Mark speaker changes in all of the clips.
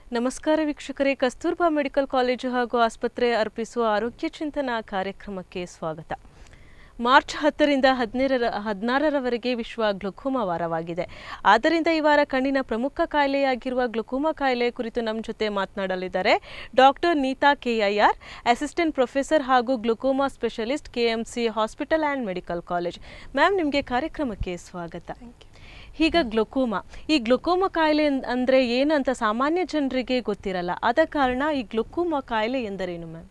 Speaker 1: ನಮಸ್ಕಾರ ವೀಕ್ಷಕರೇ Kasturba medical college ಹಾಗೂ ಆಸ್ಪತ್ರೆ ಅರ್ಪಿಸುವ ಆರೋಗ್ಯ ಚಿಂತನ ಕಾರ್ಯಕ್ರಮಕ್ಕೆ ಸ್ವಾಗತ ಮಾರ್ಚ್ ಹತ್ತರಿಂದ ಹದಿನೇಳರ ಹದಿನಾರರವರೆಗೆ ವಿಶ್ವ ಗ್ಲುಕೋಮಾ ವಾರವಾಗಿದೆ ಆದ್ದರಿಂದ ಈ ವಾರ ಕಣ್ಣಿನ ಪ್ರಮುಖ ಕಾಯಿಲೆಯಾಗಿರುವ ಗ್ಲುಕೋಮಾ ಕಾಯಿಲೆ ಕುರಿತು ನಮ್ಮ ಜೊತೆ ಮಾತನಾಡಲಿದ್ದಾರೆ ಡಾಕ್ಟರ್ ನೀತಾ ಕೆಐಆರ್ ಅಸಿಸ್ಟೆಂಟ್ ಪ್ರೊಫೆಸರ್ ಹಾಗೂ glaucoma specialist KMC hospital and medical college ma'am ನಿಮಗೆ ಕಾರ್ಯಕ್ರಮಕ್ಕೆ ಸ್ವಾಗತ ಈಗ ಗ್ಲುಕೋಮಾ ಈ ಗ್ಲುಕೋಮಾ ಕಾಯಿಲೆ ಅನ್- ಅಂದ್ರೆ ಏನಂತ ಸಾಮಾನ್ಯ ಜನರಿಗೆ ಗೊತ್ತಿರಲ್ಲ ಆದ ಕಾರಣ ಈ ಗ್ಲುಕೋಮಾ ಕಾಯಿಲೆ ಎಂದರೇನು ಮ್ಯಾಮ್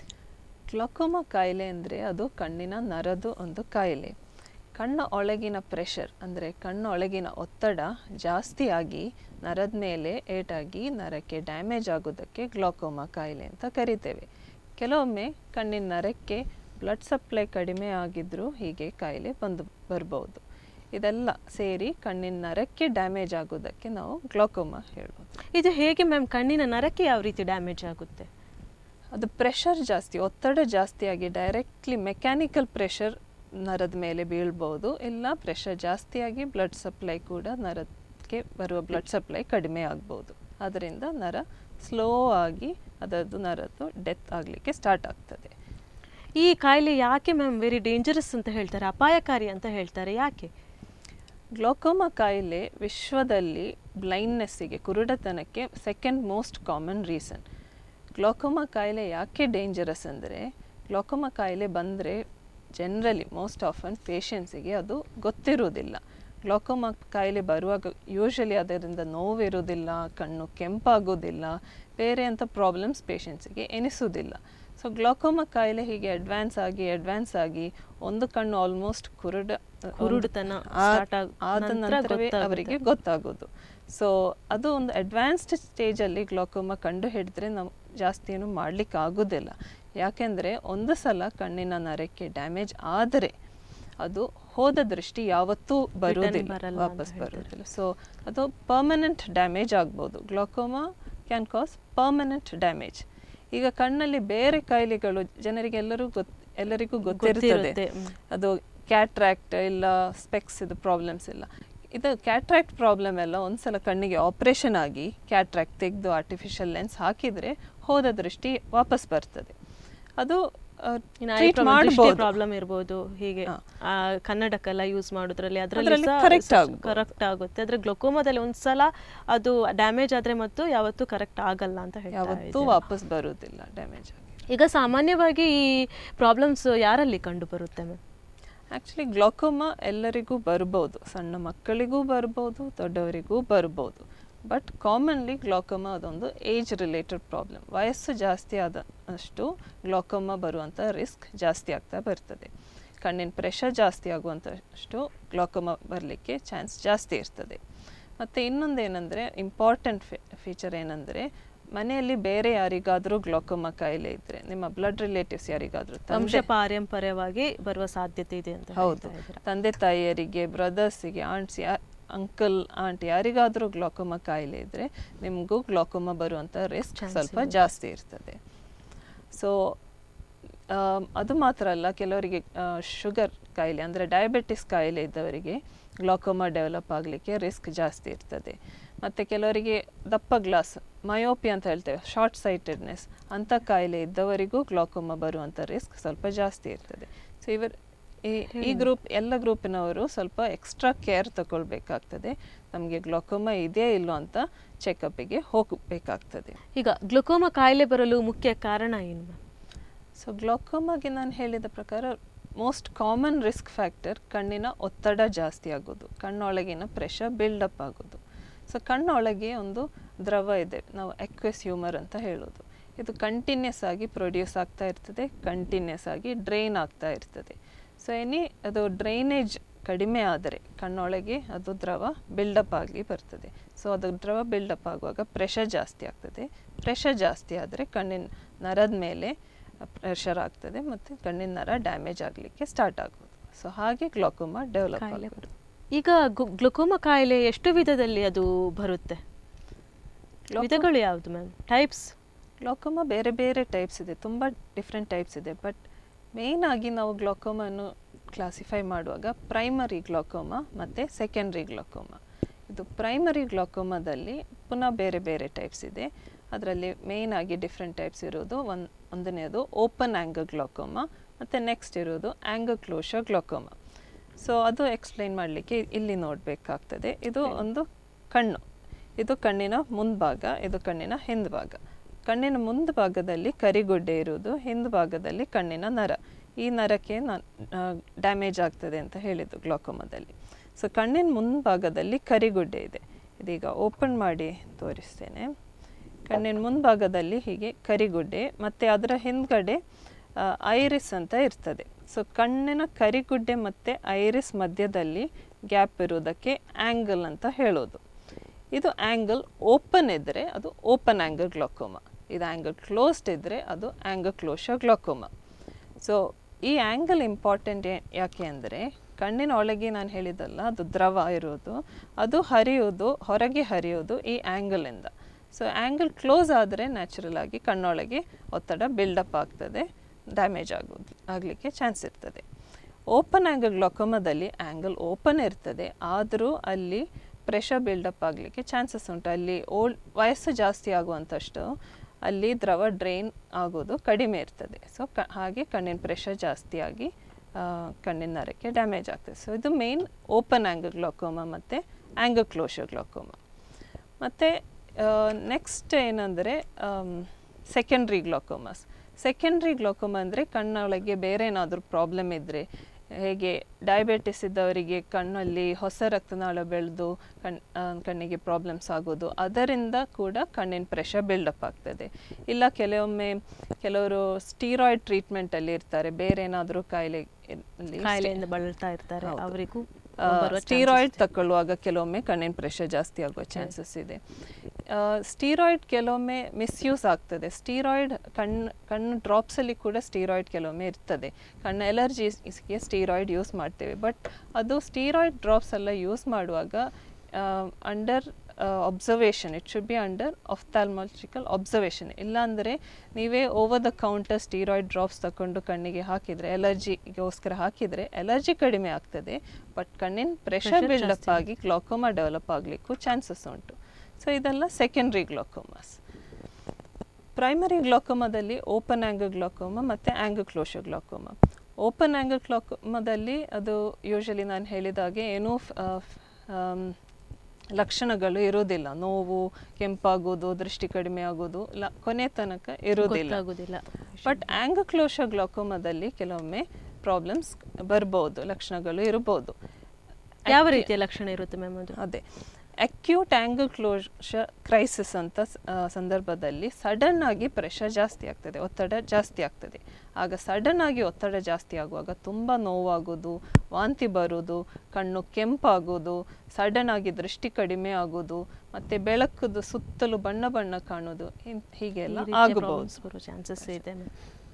Speaker 2: ಗ್ಲಕೋಮಾ ಕಾಯಿಲೆ ಅಂದರೆ ಅದು ಕಣ್ಣಿನ ನರದು ಒಂದು ಕಾಯಿಲೆ ಕಣ್ಣ ಒಳಗಿನ ಪ್ರೆಷರ್ ಅಂದರೆ ಕಣ್ಣ ಒಳಗಿನ ಒತ್ತಡ ಜಾಸ್ತಿ ಆಗಿ ನರದ ಮೇಲೆ ಏಟಾಗಿ ನರಕ್ಕೆ ಡ್ಯಾಮೇಜ್ ಆಗೋದಕ್ಕೆ ಗ್ಲಾಕೋಮಾ ಕಾಯಿಲೆ ಅಂತ ಕರಿತೇವೆ ಕೆಲವೊಮ್ಮೆ ಕಣ್ಣಿನ ನರಕ್ಕೆ ಬ್ಲಡ್ ಸಪ್ಲೈ ಕಡಿಮೆ ಆಗಿದ್ರೂ ಹೀಗೆ ಕಾಯಿಲೆ ಬಂದು ಬರ್ಬೋದು ಇದೆಲ್ಲ ಸೇರಿ ಕಣ್ಣಿನ ನರಕ್ಕೆ ಡ್ಯಾಮೇಜ್ ಆಗೋದಕ್ಕೆ ನಾವು ಗ್ಲಾಕೋಮಾ ಹೇಳ್ಬೋದು
Speaker 1: ಇದು ಹೇಗೆ ಮ್ಯಾಮ್ ಕಣ್ಣಿನ ನರಕ್ಕೆ ಯಾವ ರೀತಿ ಡ್ಯಾಮೇಜ್ ಆಗುತ್ತೆ
Speaker 2: ಅದು ಪ್ರೆಷರ್ ಜಾಸ್ತಿ ಒತ್ತಡ ಜಾಸ್ತಿಯಾಗಿ ಡೈರೆಕ್ಟ್ಲಿ ಮೆಕ್ಯಾನಿಕಲ್ ಪ್ರೆಷರ್ ನರದ ಮೇಲೆ ಬೀಳ್ಬೋದು ಇಲ್ಲ ಪ್ರೆಷರ್ ಜಾಸ್ತಿಯಾಗಿ ಬ್ಲಡ್ ಸಪ್ಲೈ ಕೂಡ ನರಕ್ಕೆ ಬರುವ ಬ್ಲಡ್ ಸಪ್ಲೈ ಕಡಿಮೆ ಆಗ್ಬೋದು ಅದರಿಂದ ನರ ಸ್ಲೋ ಆಗಿ ಅದರದ್ದು ನರದ್ದು ಡೆತ್ ಆಗಲಿಕ್ಕೆ ಸ್ಟಾರ್ಟ್ ಆಗ್ತದೆ
Speaker 1: ಈ ಕಾಯಿಲೆ ಯಾಕೆ ಮ್ಯಾಮ್ ವೆರಿ ಡೇಂಜರಸ್ ಅಂತ ಹೇಳ್ತಾರೆ ಅಪಾಯಕಾರಿ ಅಂತ ಹೇಳ್ತಾರೆ ಯಾಕೆ
Speaker 2: ಗ್ಲೋಕೋಮಾ ಕಾಯಿಲೆ ವಿಶ್ವದಲ್ಲಿ ಬ್ಲೈಂಡ್ನೆಸ್ಸಿಗೆ ಕುರುಡತನಕ್ಕೆ second most common reason glaucoma ಕಾಯಿಲೆ ಯಾಕೆ ಡೇಂಜರಸ್ ಅಂದರೆ ಗ್ಲೋಕೋಮಾ ಕಾಯಿಲೆ ಬಂದರೆ ಜನರಲಿ ಮೋಸ್ಟ್ ಆಫನ್ ಪೇಷಂಟ್ಸಿಗೆ ಅದು ಗೊತ್ತಿರುವುದಿಲ್ಲ ಗ್ಲೋಕೋಮಾ ಕಾಯಿಲೆ ಬರುವಾಗ ಯೂಶಲಿ ಅದರಿಂದ ನೋವಿರುವುದಿಲ್ಲ ಕಣ್ಣು ಕೆಂಪಾಗೋದಿಲ್ಲ ಬೇರೆ ಅಂಥ ಪ್ರಾಬ್ಲಮ್ಸ್ ಪೇಷಂಟ್ಸಿಗೆ ಎನಿಸೋದಿಲ್ಲ ಸೊ ಗ್ಲೋಕೋಮಾ ಕಾಯಿಲೆ ಹೀಗೆ ಅಡ್ವಾನ್ಸ್ ಆಗಿ ಅಡ್ವಾನ್ಸ್ ಆಗಿ ಒಂದು ಕಣ್ಣು ಆಲ್ಮೋಸ್ಟ್ ಕುರುಡ
Speaker 1: ಕುರುಡುತನ
Speaker 2: ಆ-
Speaker 1: start ಆಗ್-
Speaker 2: ಆದ
Speaker 1: ನಂತ್ರ
Speaker 2: ನಂತರವೇ
Speaker 1: ಗೊತ್ತಾಗುತ್ತೆ.
Speaker 2: ಅವರಿಗೆ ಗೊತ್ತಾಗೋದು ಸೊ ಅದು ಒಂದು ಅಡ್ವಾನ್ಸ್ಡ್ ಸ್ಟೇಜಲ್ಲಿ ಗ್ಲೋಕೋಮಾ ಕಂಡು ಹಿಡಿದ್ರೆ ನಾವು ಜಾಸ್ತಿ ಏನು ಮಾಡ್ಲಿಕ್ಕೆ ಆಗೋದಿಲ್ಲ ಯಾಕೆಂದರೆ ಒಂದು ಸಲ ಕಣ್ಣಿನ ನರಕ್ಕೆ ಡ್ಯಾಮೇಜ್ ಆದರೆ ಅದು ಹೋದ ದೃಷ್ಟಿ ಯಾವತ್ತೂ ಬರುವುದಿಲ್ಲ
Speaker 1: ಬರಲ್ಲ ಅಂತ
Speaker 2: ವಾಪಸ್
Speaker 1: ಹೇಳ್ತಾರೆ.
Speaker 2: ಬರುವುದಿಲ್ಲ ಸೊ ಅದು ಪರ್ಮನೆಂಟ್ ಡ್ಯಾಮೇಜ್ ಆಗ್ಬೋದು glaucoma can cause permanent damage ಈಗ ಕಣ್ಣಲ್ಲಿ ಬೇರೆ ಕಾಯಿಲೆಗಳು ಜನರಿಗೆಲ್ಲರೂ ಗೊತ್ ಎಲ್ಲರಿಗೂ ಗೊತ್ತಿರ್ತದೆ
Speaker 1: ಗೊತ್ತಿರುತ್ತೆ, ಹ್ಮ್.
Speaker 2: ಅದು ಕ್ಯಾಟ್ರಾಕ್ಟ್ ಇಲ್ಲ ಸ್ಪೆಕ್ಸ್ ಇದು ಪ್ರಾಬ್ಲಮ್ಸ್ ಇಲ್ಲ ಇದು ಕ್ಯಾಟ್ರಾಕ್ಟ್ ಪ್ರಾಬ್ಲಮ್ ಎಲ್ಲ ಒಂದ್ಸಲ ಕಣ್ಣಿಗೆ ಆಪರೇಷನ್ ಆಗಿ ಕ್ಯಾಟ್ರಾಕ್ಟ್ ತೆಗೆದು ಆರ್ಟಿಫಿಷಿಯಲ್ ಲೆನ್ಸ್ ಹಾಕಿದರೆ ಹೋದ ದೃಷ್ಟಿ ವಾಪಸ್ ಬರ್ತದೆ ಅದು ಟ್ರೀಟ್ ಮಾಡಬಹುದು
Speaker 1: ಪ್ರಾಬ್ಲಮ್ ಇರ್ಬೋದು ಹೀಗೆ
Speaker 2: ಹಾ.
Speaker 1: ಆ, ಕನ್ನಡಕ್ಕೆಲ್ಲ ಯೂಸ್ ಮಾಡೋದ್ರಲ್ಲಿ
Speaker 2: ಅದ್ರಲ್ಲಿ
Speaker 1: ಅದರಲ್ಲಿ
Speaker 2: correct ಆಗ್ಬೋದು.
Speaker 1: ಕರೆಕ್ಟ್ ಆಗುತ್ತೆ ಆದ್ರೆ ಗ್ಲುಕೋಮಾದಲ್ಲಿ ಒಂದ್ಸಲ ಅದು ಡ್ಯಾಮೇಜ್ ಆದ್ರೆ ಮತ್ತು ಯಾವತ್ತೂ ಕರೆಕ್ಟ್ ಆಗಲ್ಲ ಅಂತ ಹೇಳ್ತಾ
Speaker 2: ಯಾವತ್ತೂ
Speaker 1: ಇದ್ದೀರಾ.
Speaker 2: ವಾಪಸ್ ಬರುವುದಿಲ್ಲ ಡ್ಯಾಮೇಜ್ ಆಗಿ
Speaker 1: ಈಗ ಸಾಮಾನ್ಯವಾಗಿ ಈ ಪ್ರಾಬ್ಲಮ್ಸ್ ಯಾರಲ್ಲಿ ಕಂಡು ಬರುತ್ತೆ ಮ್ಯಾಮ್
Speaker 2: ಆ್ಯಕ್ಚುಲಿ ಗ್ಲಾಕೋಮಾ ಎಲ್ಲರಿಗೂ ಬರ್ಬೋದು ಸಣ್ಣ ಮಕ್ಕಳಿಗೂ ಬರ್ಬೋದು ದೊಡ್ಡವರಿಗೂ ಬರ್ಬೋದು ಬಟ್ ಕಾಮನ್ಲಿ ಗ್ಲಾಕೋಮಾ ಅದೊಂದು ಏಜ್ ರಿಲೇಟೆಡ್ ಪ್ರಾಬ್ಲಮ್ ವಯಸ್ಸು ಜಾಸ್ತಿ ಆದ ಅಷ್ಟು ಗ್ಲಾಕೋಮಾ ಬರುವಂಥ ರಿಸ್ಕ್ ಜಾಸ್ತಿ ಆಗ್ತಾ ಬರ್ತದೆ ಕಣ್ಣಿನ ಪ್ರೆಷರ್ ಜಾಸ್ತಿ ಆಗುವಂಥಷ್ಟು ಗ್ಲಾಕೋಮಾ ಬರಲಿಕ್ಕೆ ಚಾನ್ಸ್ ಜಾಸ್ತಿ ಇರ್ತದೆ ಮತ್ತು ಇನ್ನೊಂದೇನೆಂದರೆ ಇಂಪಾರ್ಟೆಂಟ್ ಫೀಚರ್ ಏನಂದರೆ ಮನೆಯಲ್ಲಿ ಬೇರೆ ಯಾರಿಗಾದರೂ ಗ್ಲಾಕೋಮಾ ಕಾಯಿಲೆ ಇದ್ದರೆ ನಿಮ್ಮ ಬ್ಲಡ್ ರಿಲೇಟಿವ್ಸ್ ಯಾರಿಗಾದರೂ
Speaker 1: ವಂಶ ಪಾರಂಪರ್ಯವಾಗಿ ಬರುವ ಸಾಧ್ಯತೆ ಇದೆ ಅಂತ
Speaker 2: ಹೌದು
Speaker 1: ಹೇಳ್ತಾ ಇದ್ದೀರಾ.
Speaker 2: ತಂದೆ ತಾಯಿಯರಿಗೆ ಬ್ರದರ್ಸಿಗೆ ಆಂಟ್ಸ್ ಯಾ ಅಂಕಲ್ ಆಂಟ್ ಯಾರಿಗಾದರೂ ಗ್ಲಾಕೋಮಾ ಕಾಯಿಲೆ ಇದ್ದರೆ ನಿಮಗೂ ಗ್ಲಾಕೋಮಾ ಬರುವಂಥ ರಿಸ್ಕ್
Speaker 1: Chance
Speaker 2: ಸ್ವಲ್ಪ
Speaker 1: ಇರುತ್ತೆ.
Speaker 2: ಜಾಸ್ತಿ ಇರ್ತದೆ ಸೊ ಅದು ಮಾತ್ರ ಅಲ್ಲ ಕೆಲವರಿಗೆ ಶುಗರ್ ಕಾಯಿಲೆ ಅಂದರೆ ಡಯಾಬಿಟಿಸ್ ಕಾಯಿಲೆ ಇದ್ದವರಿಗೆ ಗ್ಲಾಕೋಮಾ ಡೆವಲಪ್ ಆಗಲಿಕ್ಕೆ ರಿಸ್ಕ್ ಜಾಸ್ತಿ ಇರ್ತದೆ ಮತ್ತು ಕೆಲವರಿಗೆ ದಪ್ಪ ಗ್ಲಾಸ್ ಮಯೋಪಿ ಅಂತ ಹೇಳ್ತೇವೆ ಶಾರ್ಟ್ ಸೈಟೆಡ್ನೆಸ್ ಅಂಥ ಕಾಯಿಲೆ ಇದ್ದವರಿಗೂ ಗ್ಲಾಕೋಮಾ ಬರುವಂಥ ರಿಸ್ಕ್ ಸ್ವಲ್ಪ ಜಾಸ್ತಿ ಇರ್ತದೆ ಸೊ ಇವರು ಈ ಈ ಗ್ರೂಪ್ ಎಲ್ಲ ಗ್ರೂಪಿನವರು ಸ್ವಲ್ಪ ಎಕ್ಸ್ಟ್ರಾ ಕೇರ್ ತಗೊಳ್ಬೇಕಾಗ್ತದೆ ನಮಗೆ ಗ್ಲಾಕೋಮಾ ಇದೆಯಾ ಇಲ್ಲೋ ಅಂತ ಚೆಕಪ್ಪಿಗೆ ಹೋಗಬೇಕಾಗ್ತದೆ
Speaker 1: ಈಗ ಗ್ಲುಕೋಮಾ ಕಾಯಿಲೆ ಬರಲು ಮುಖ್ಯ ಕಾರಣ ಏನು ಮ್ಯಾಮ್
Speaker 2: ಸೊ ಗ್ಲಾಕೋಮಾಗೆ ನಾನು ಹೇಳಿದ ಪ್ರಕಾರ ಮೋಸ್ಟ್ ಕಾಮನ್ ರಿಸ್ಕ್ ಫ್ಯಾಕ್ಟರ್ ಕಣ್ಣಿನ ಒತ್ತಡ ಜಾಸ್ತಿ ಆಗೋದು ಕಣ್ಣೊಳಗಿನ ಪ್ರೆಷರ್ ಬಿಲ್ಡಪ್ ಆಗೋದು ಸೊ ಕಣ್ಣೊಳಗೆ ಒಂದು ದ್ರವ ಇದೆ ನಾವು ಎಕ್ವೆಸ್ ಹ್ಯೂಮರ್ ಅಂತ ಹೇಳೋದು ಇದು ಕಂಟಿನ್ಯೂಸ್ ಆಗಿ ಪ್ರೊಡ್ಯೂಸ್ ಆಗ್ತಾ ಇರ್ತದೆ ಕಂಟಿನ್ಯೂಸ್ ಆಗಿ ಡ್ರೈನ್ ಆಗ್ತಾ ಇರ್ತದೆ ಸೊ ಎನಿ ಅದು ಡ್ರೈನೇಜ್ ಕಡಿಮೆ ಆದರೆ ಕಣ್ಣೊಳಗೆ ಅದು ದ್ರವ ಬಿಲ್ಡಪ್ ಆಗಿ ಬರ್ತದೆ ಸೊ ಅದು ದ್ರವ ಬಿಲ್ಡಪ್ ಆಗುವಾಗ ಪ್ರೆಷರ್ ಜಾಸ್ತಿ ಆಗ್ತದೆ ಪ್ರೆಷರ್ ಜಾಸ್ತಿ ಆದರೆ ಕಣ್ಣಿನ ನರದ ಮೇಲೆ ಪ್ರೆಷರ್ ಆಗ್ತದೆ ಮತ್ತು ಕಣ್ಣಿನ ನರ ಡ್ಯಾಮೇಜ್ ಆಗಲಿಕ್ಕೆ ಸ್ಟಾರ್ಟ್ ಆಗೋದು ಸೊ ಹಾಗೆ ಗ್ಲಾಕೋಮಾ ಡೆವಲಪ್
Speaker 1: ಕಾಯಿಲೆ
Speaker 2: ಆಗೋದು
Speaker 1: ಬರುತ್ತೆ. ಈಗ ಗು- ಗ್ಲುಕೋಮಾ ಕಾಯಿಲೆ ಎಷ್ಟು ವಿಧದಲ್ಲಿ ಅದು ಬರುತ್ತೆ
Speaker 2: ಗ್ಲಾಕೋ-
Speaker 1: ವಿಧಗಳು ಯಾವುದು ಮ್ಯಾಮ್ ಟೈಪ್ಸ್
Speaker 2: ಗ್ಲಾಕೋಮಾ ಬೇರೆ ಬೇರೆ ಟೈಪ್ಸ್ ಇದೆ ತುಂಬ ಡಿಫ್ರೆಂಟ್ ಟೈಪ್ಸ್ ಇದೆ ಬಟ್ ಮೇಯ್ನ್ ಆಗಿ ನಾವು ಗ್ಲಾಕೋಮಾನು ಕ್ಲಾಸಿಫೈ ಮಾಡುವಾಗ ಪ್ರೈಮರಿ ಗ್ಲಾಕೋಮಾ ಮತ್ತು ಸೆಕೆಂಡ್ರಿ ಗ್ಲಾಕೋಮಾ ಇದು ಪ್ರೈಮರಿ ಗ್ಲಾಕೋಮಾದಲ್ಲಿ ಪುನಃ ಬೇರೆ ಬೇರೆ ಟೈಪ್ಸ್ ಇದೆ ಅದರಲ್ಲಿ ಮೇಯ್ನ್ ಆಗಿ ಡಿಫ್ರೆಂಟ್ ಟೈಪ್ಸ್ ಇರೋದು ಒಂದು ಒಂದನೇದು ಓಪನ್ ಆ್ಯಂಗಲ್ ಗ್ಲಾಕೋಮಾ ಮತ್ತು ನೆಕ್ಸ್ಟ್ ಇರೋದು ಆ್ಯಂಗಲ್ ಕ್ಲೋಷರ್ ಗ್ಲಾಕೋಮಾ ಸೊ ಅದು ಎಕ್ಸ್ಪ್ಲೈನ್ ಮಾಡಲಿಕ್ಕೆ ಇಲ್ಲಿ ನೋಡಬೇಕಾಗ್ತದೆ ಇದು ಒಂದು ಕಣ್ಣು ಇದು ಕಣ್ಣಿನ ಮುಂಭಾಗ ಇದು ಕಣ್ಣಿನ ಹಿಂದ್ಭಾಗ ಕಣ್ಣಿನ ಮುಂಭಾಗದಲ್ಲಿ ಕರಿಗುಡ್ಡೆ ಇರುವುದು ಹಿಂದ್ಭಾಗದಲ್ಲಿ ಕಣ್ಣಿನ ನರ ಈ ನರಕ್ಕೆ ನಾನು ಡ್ಯಾಮೇಜ್ ಆಗ್ತದೆ ಅಂತ ಹೇಳಿದ್ದು ಗ್ಲಾಕೋಮಾದಲ್ಲಿ ಸೊ ಕಣ್ಣಿನ ಮುಂಭಾಗದಲ್ಲಿ ಕರಿಗುಡ್ಡೆ ಇದೆ ಇದೀಗ ಓಪನ್ ಮಾಡಿ ತೋರಿಸ್ತೇನೆ ಕಣ್ಣಿನ ಮುಂಭಾಗದಲ್ಲಿ ಹೀಗೆ ಕರಿಗುಡ್ಡೆ ಮತ್ತು ಅದರ ಹಿಂದ್ಗಡೆ ಐರಿಸ್ ಅಂತ ಇರ್ತದೆ ಸೊ ಕಣ್ಣಿನ ಕರಿಗುಡ್ಡೆ ಮತ್ತು ಐರಿಸ್ ಮಧ್ಯದಲ್ಲಿ ಗ್ಯಾಪ್ ಇರುವುದಕ್ಕೆ ಆ್ಯಂಗಲ್ ಅಂತ ಹೇಳೋದು ಇದು ಆ್ಯಂಗಲ್ ಓಪನ್ ಇದ್ದರೆ ಅದು ಓಪನ್ ಆ್ಯಂಗಲ್ ಗ್ಲಾಕೋಮಾ ಇದು ಆ್ಯಂಗಲ್ ಕ್ಲೋಸ್ಡ್ ಇದ್ದರೆ ಅದು ಆ್ಯಂಗಲ್ ಕ್ಲೋಷರ್ ಗ್ಲಾಕೋಮಾ ಸೊ ಈ ಆ್ಯಂಗಲ್ ಇಂಪಾರ್ಟೆಂಟ್ ಯಾಕೆ ಅಂದರೆ ಕಣ್ಣಿನ ಒಳಗೆ ನಾನು ಹೇಳಿದ್ದಲ್ಲ ಅದು ದ್ರವ ಇರೋದು ಅದು ಹರಿಯೋದು ಹೊರಗೆ ಹರಿಯೋದು ಈ ಆ್ಯಂಗಲಿಂದ ಸೊ ಆ್ಯಂಗಲ್ ಕ್ಲೋಸ್ ಆದರೆ ನ್ಯಾಚುರಲ್ ಆಗಿ ಕಣ್ಣೊಳಗೆ ಒತ್ತಡ ಬಿಲ್ಡಪ್ ಆಗ್ತದೆ ಡ್ಯಾಮೇಜ್ ಆಗೋದು ಆಗಲಿಕ್ಕೆ ಚಾನ್ಸ್ ಇರ್ತದೆ ಓಪನ್ ಆ್ಯಂಗಲ್ ಗ್ಲಾಕೋಮಾದಲ್ಲಿ ಆ್ಯಂಗಲ್ ಓಪನ್ ಇರ್ತದೆ ಆದರೂ ಅಲ್ಲಿ ಪ್ರೆಷರ್ ಬಿಲ್ಡಪ್ ಆಗಲಿಕ್ಕೆ ಚಾನ್ಸಸ್ ಉಂಟು ಅಲ್ಲಿ ಓಲ್ಡ್ ವಯಸ್ಸು ಜಾಸ್ತಿ ಆಗುವಂಥಷ್ಟು ಅಲ್ಲಿ ದ್ರವ ಡ್ರೈನ್ ಆಗೋದು ಕಡಿಮೆ ಇರ್ತದೆ ಸೊ ಕ ಹಾಗೆ ಕಣ್ಣಿನ ಪ್ರೆಷರ್ ಜಾಸ್ತಿ ಆಗಿ ಆ, ಕಣ್ಣಿನ ನರಕ್ಕೆ ಡ್ಯಾಮೇಜ್ ಆಗ್ತದೆ ಸೊ ಇದು ಮೇನ್ ಓಪನ್ ಆ್ಯಂಗಲ್ ಗ್ಲಾಕೋಮಾ ಮತ್ತು ಆ್ಯಂಗಲ್ ಕ್ಲೋಷರ್ ಗ್ಲಾಕೋಮಾ ಮತ್ತು ನೆಕ್ಸ್ಟ್ ಏನಂದರೆ ಸೆಕೆಂಡ್ರಿ ಗ್ಲಾಕೋಮಾಸ್ ಸೆಕೆಂಡ್ರಿ ಗ್ಲಾಕೋಮಾ ಅಂದರೆ ಕಣ್ಣೊಳಗೆ ಬೇರೆ ಏನಾದರೂ ಪ್ರಾಬ್ಲಮ್ ಇದ್ದರೆ ಹೇಗೆ ಡಯಾಬಿಟಿಸ್ ಇದ್ದವರಿಗೆ ಕಣ್ಣಲ್ಲಿ ಹೊಸ ರಕ್ತನಾಳ ಬೆಳೆದು ಕಣ್ ಆ, ಕಣ್ಣಿಗೆ ಪ್ರಾಬ್ಲಮ್ಸ್ ಆಗೋದು ಅದರಿಂದ ಕೂಡ ಕಣ್ಣಿನ ಪ್ರೆಷರ್ ಬಿಲ್ಡಪ್ ಆಗ್ತದೆ ಇಲ್ಲ ಕೆಲವೊಮ್ಮೆ ಕೆಲವರು ಸ್ಟೀರಾಯ್ಡ್ ಟ್ರೀಟ್ಮೆಂಟಲ್ಲಿ ಇರ್ತಾರೆ ಬೇರೆ ಏನಾದರೂ ಕಾಯಿಲೆ ಅಲ್ಲಿ
Speaker 1: ಕಾಯಿಲೆಯಿಂದ ಬಳಲ್ತಾ ಇರ್ತಾರೆ
Speaker 2: ಹೌದು.
Speaker 1: ಅವರಿಗೂ
Speaker 2: ಸ್ಟೀರಾಯ್ಡ್ ತಗೊಳ್ಳುವಾಗ ಕೆಲವೊಮ್ಮೆ ಕಣ್ಣಿನ ಪ್ರೆಷರ್ ಜಾಸ್ತಿ ಆಗುವ ಚಾನ್ಸಸ್ ಇದೆ ಸ್ಟೀರಾಯ್ಡ್ ಕೆಲವೊಮ್ಮೆ ಮಿಸ್ಯೂಸ್ ಆಗ್ತದೆ ಸ್ಟೀರಾಯ್ಡ್ ಕಣ್ಣು ಕಣ್ಣು ಡ್ರಾಪ್ಸಲ್ಲಿ ಕೂಡ ಸ್ಟೀರಾಯ್ಡ್ ಕೆಲವೊಮ್ಮೆ ಇರ್ತದೆ ಕಣ್ಣು ಎಲರ್ಜಿಸ್ಗೆ ಸ್ಟೀರಾಯ್ಡ್ ಯೂಸ್ ಮಾಡ್ತೇವೆ ಬಟ್ ಅದು ಸ್ಟೀರಾಯ್ಡ್ ಡ್ರಾಪ್ಸ್ ಎಲ್ಲ ಯೂಸ್ ಮಾಡುವಾಗ under observation it should be under ophthalmological observation ಇಲ್ಲಾಂದರೆ ನೀವೇ over the counter steroid drops ತಗೊಂಡು ಕಣ್ಣಿಗೆ ಹಾಕಿದರೆ ಎಲರ್ಜಿಗೋಸ್ಕರ ಹಾಕಿದರೆ ಎಲರ್ಜಿ ಕಡಿಮೆ ಆಗ್ತದೆ ಬಟ್ ಕಣ್ಣಿನ ಪ್ರೆಷರ್
Speaker 1: Pressure
Speaker 2: ಬಿಲ್ಡಪ್
Speaker 1: ಜಾಸ್ತಿ
Speaker 2: ಆಗಿ ಗ್ಲಾಕೋಮಾ ಡೆವಲಪ್ ಆಗಲಿಕ್ಕೂ ಚಾನ್ಸಸ್ ಉಂಟು ಸೊ ಇದೆಲ್ಲ ಸೆಕೆಂಡ್ರಿ ಗ್ಲಾಕೋಮಾಸ್ ಪ್ರೈಮರಿ ಗ್ಲಾಕೋಮಾದಲ್ಲಿ ಓಪನ್ ಆ್ಯಂಗಲ್ ಗ್ಲಾಕೋಮಾ ಮತ್ತು angle closure glaucoma open angle ಗ್ಲಾಕೋಮಾದಲ್ಲಿ ಅದು ಯೂಶಲಿ ನಾನು ಹೇಳಿದಾಗೆ ಏನೂ ಫ್- ಆ, ಫ್- ಆಮ್, ಲಕ್ಷಣಗಳು ಇರೋದಿಲ್ಲ ನೋವು ಕೆಂಪಾಗೋದು ದೃಷ್ಟಿ ಕಡಿಮೆ ಆಗೋದು ಲ ಕೊನೆ ತನಕ ಇರೋದಿಲ್ಲ
Speaker 1: ಗೊತ್ತಾಗೋದಿಲ್ಲ
Speaker 2: ಬಟ್ ಆ್ಯಂಗಕ್ಲೋಷರ್ ಗ್ಲಾಕೋಮಾದಲ್ಲಿ ಕೆಲವೊಮ್ಮೆ ಪ್ರಾಬ್ಲಮ್ಸ್ ಬರ್ಬೋದು ಲಕ್ಷಣಗಳು ಇರ್ಬೋದು
Speaker 1: ಯಾವ ರೀತಿಯ ಲಕ್ಷಣ ಇರುತ್ತೆ ಮ್ಯಾಮ್ ಅದು
Speaker 2: ಅದೇ ಅಕ್ಯೂಟ್ ಆ್ಯಂಗಲ್ ಕ್ಲೋಷರ್ ಕ್ರೈಸಿಸ್ ಅಂತ ಸ- ಆ, ಸಂದರ್ಭದಲ್ಲಿ ಸಡನ್ ಆಗಿ ಪ್ರೆಷರ್ ಜಾಸ್ತಿ ಆಗ್ತದೆ ಒತ್ತಡ ಜಾಸ್ತಿ ಆಗ್ತದೆ ಆಗ ಸಡನ್ ಆಗಿ ಒತ್ತಡ ಜಾಸ್ತಿ ಆಗುವಾಗ ತುಂಬ ನೋವಾಗೋದು ವಾಂತಿ ಬರೋದು ಕಣ್ಣು ಕೆಂಪಾಗೋದು ಸಡನ್ ಆಗಿ ದೃಷ್ಟಿ ಕಡಿಮೆ ಆಗೋದು ಮತ್ತು ಬೆಳಕದು ಸುತ್ತಲೂ ಬಣ್ಣ ಬಣ್ಣ ಕಾಣೋದು ಹಿಂ- ಹೀಗೆಲ್ಲ ಆಗಬಹುದು
Speaker 1: ಬರೋ ಚಾನ್ಸಸ್ ಇದೆ ಮ್ಯಾಮ್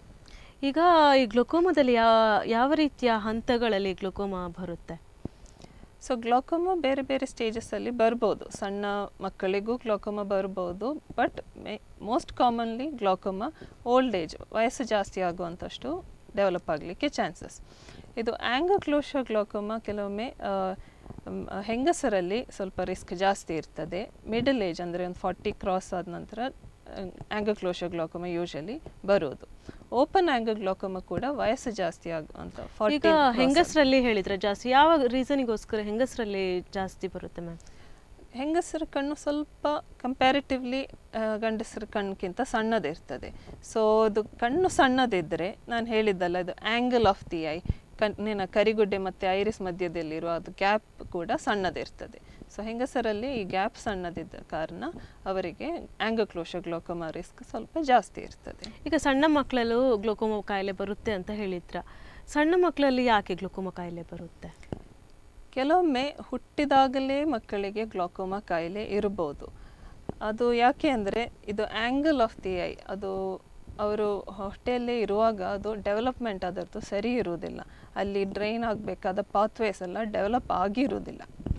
Speaker 1: ಈಗ ಈ ಗ್ಲುಕೋಮಾದಲ್ಲಿ ಯಾ ಯಾವ ರೀತಿಯ ಹಂತಗಳಲ್ಲಿ ಗ್ಲುಕೋಮಾ ಬರುತ್ತೆ
Speaker 2: ಸೊ ಗ್ಲಾಕೋಮಾ ಬೇರೆ ಬೇರೆ ಸ್ಟೇಜಸ್ಸಲ್ಲಿ ಬರ್ಬೋದು ಸಣ್ಣ ಮಕ್ಕಳಿಗೂ ಗ್ಲಾಕೋಮಾ ಬರ್ಬೋದು but most commonly glaucoma old age ವಯಸ್ಸು ಜಾಸ್ತಿ ಆಗುವಂಥಷ್ಟು ಡೆವಲಪ್ ಆಗಲಿಕ್ಕೆ ಚಾನ್ಸಸ್ ಇದು ಆ್ಯಂಗಕ್ಲೋಷರ್ ಗ್ಲಾಕೋಮಾ ಕೆಲವೊಮ್ಮೆ ಆ, ಮ್, ಹೆಂಗಸರಲ್ಲಿ ಸ್ವಲ್ಪ ರಿಸ್ಕ್ ಜಾಸ್ತಿ ಇರ್ತದೆ ಮಿಡಲ್ ಏಜ್ ಅಂದರೆ ಒಂದು ಫಾರ್ಟಿ ಕ್ರಾಸ್ ಆದ ನಂತರ ಆ್ಯಂಗಕ್ಲೋಷರ್ ಗ್ಲಾಕೋಮಾ ಯೂಶಲಿ ಬರೋದು ಓಪನ್ ಆ್ಯಂಗಲ್ ಗ್ಲಾಕೋಮಾ ಕೂಡ ವಯಸ್ಸು ಜಾಸ್ತಿ ಆಗುವಂಥ
Speaker 1: ಈಗ ಹೆಂಗಸರಲ್ಲಿ ಹೇಳಿದ್ರೆ ಜಾಸ್ತಿ ಯಾವ ರೀಸನಿಗೋಸ್ಕರ ಹೆಂಗಸರಲ್ಲಿ ಜಾಸ್ತಿ ಬರುತ್ತೆ ಮ್ಯಾಮ್
Speaker 2: ಹೆಂಗಸರ ಕಣ್ಣು ಸ್ವಲ್ಪ ಕಂಪ್ಯಾರಿಟಿವ್ಲಿ ಗಂಡಸರ ಕಣ್ಣಿಗಿಂತ ಸಣ್ಣದಿರ್ತದೆ ಸೊ ಅದು ಕಣ್ಣು ಸಣ್ಣದಿದ್ದರೆ ನಾನು ಹೇಳಿದ್ದಲ್ಲ ಇದು ಆ್ಯಂಗಲ್ ಆಫ್ ದಿ ಐ ಕಣ್ಣಿನ ಕರಿಗುಡ್ಡೆ ಮತ್ತು ಐರಿಸ್ ಮಧ್ಯದಲ್ಲಿರುವ ಅದು ಗ್ಯಾಪ್ ಕೂಡ ಸಣ್ಣದಿರ್ತದೆ ಸೊ ಹೆಂಗಸರಲ್ಲಿ ಈ ಗ್ಯಾಪ್ ಸಣ್ಣದಿದ್ದ ಕಾರಣ ಅವರಿಗೆ ಆ್ಯಂಗಕ್ಲೋಷರ್ ಗ್ಲೋಕೋಮಾ ರಿಸ್ಕ್ ಸ್ವಲ್ಪ ಜಾಸ್ತಿ ಇರ್ತದೆ
Speaker 1: ಈಗ ಸಣ್ಣ ಮಕ್ಕಳಲ್ಲೂ ಗ್ಲುಕೋಮಾ ಕಾಯಿಲೆ ಬರುತ್ತೆ ಅಂತ ಹೇಳಿದ್ರ ಸಣ್ಣ ಮಕ್ಕಳಲ್ಲಿ ಯಾಕೆ ಗ್ಲುಕೋಮಾ ಕಾಯಿಲೆ ಬರುತ್ತೆ
Speaker 2: ಕೆಲವೊಮ್ಮೆ ಹುಟ್ಟಿದಾಗಲೇ ಮಕ್ಕಳಿಗೆ ಗ್ಲಾಕೋಮಾ ಕಾಯಿಲೆ ಇರಬಹುದು ಅದು ಯಾಕೆ ಅಂದರೆ ಇದು ಆ್ಯಂಗಲ್ ಆಫ್ ದಿ ಐ ಅದು ಅವರು ಹೊಟ್ಟೆಯಲ್ಲೇ ಇರುವಾಗ ಅದು ಡೆವಲಪ್ಮೆಂಟ್ ಅದರದ್ದು ಸರಿ ಇರುವುದಿಲ್ಲ ಅಲ್ಲಿ ಡ್ರೈನ್ ಆಗಬೇಕಾದ ಪಾತ್ವೇಸ್ ಎಲ್ಲ ಡೆವಲಪ್ ಆಗಿರುವುದಿಲ್ಲ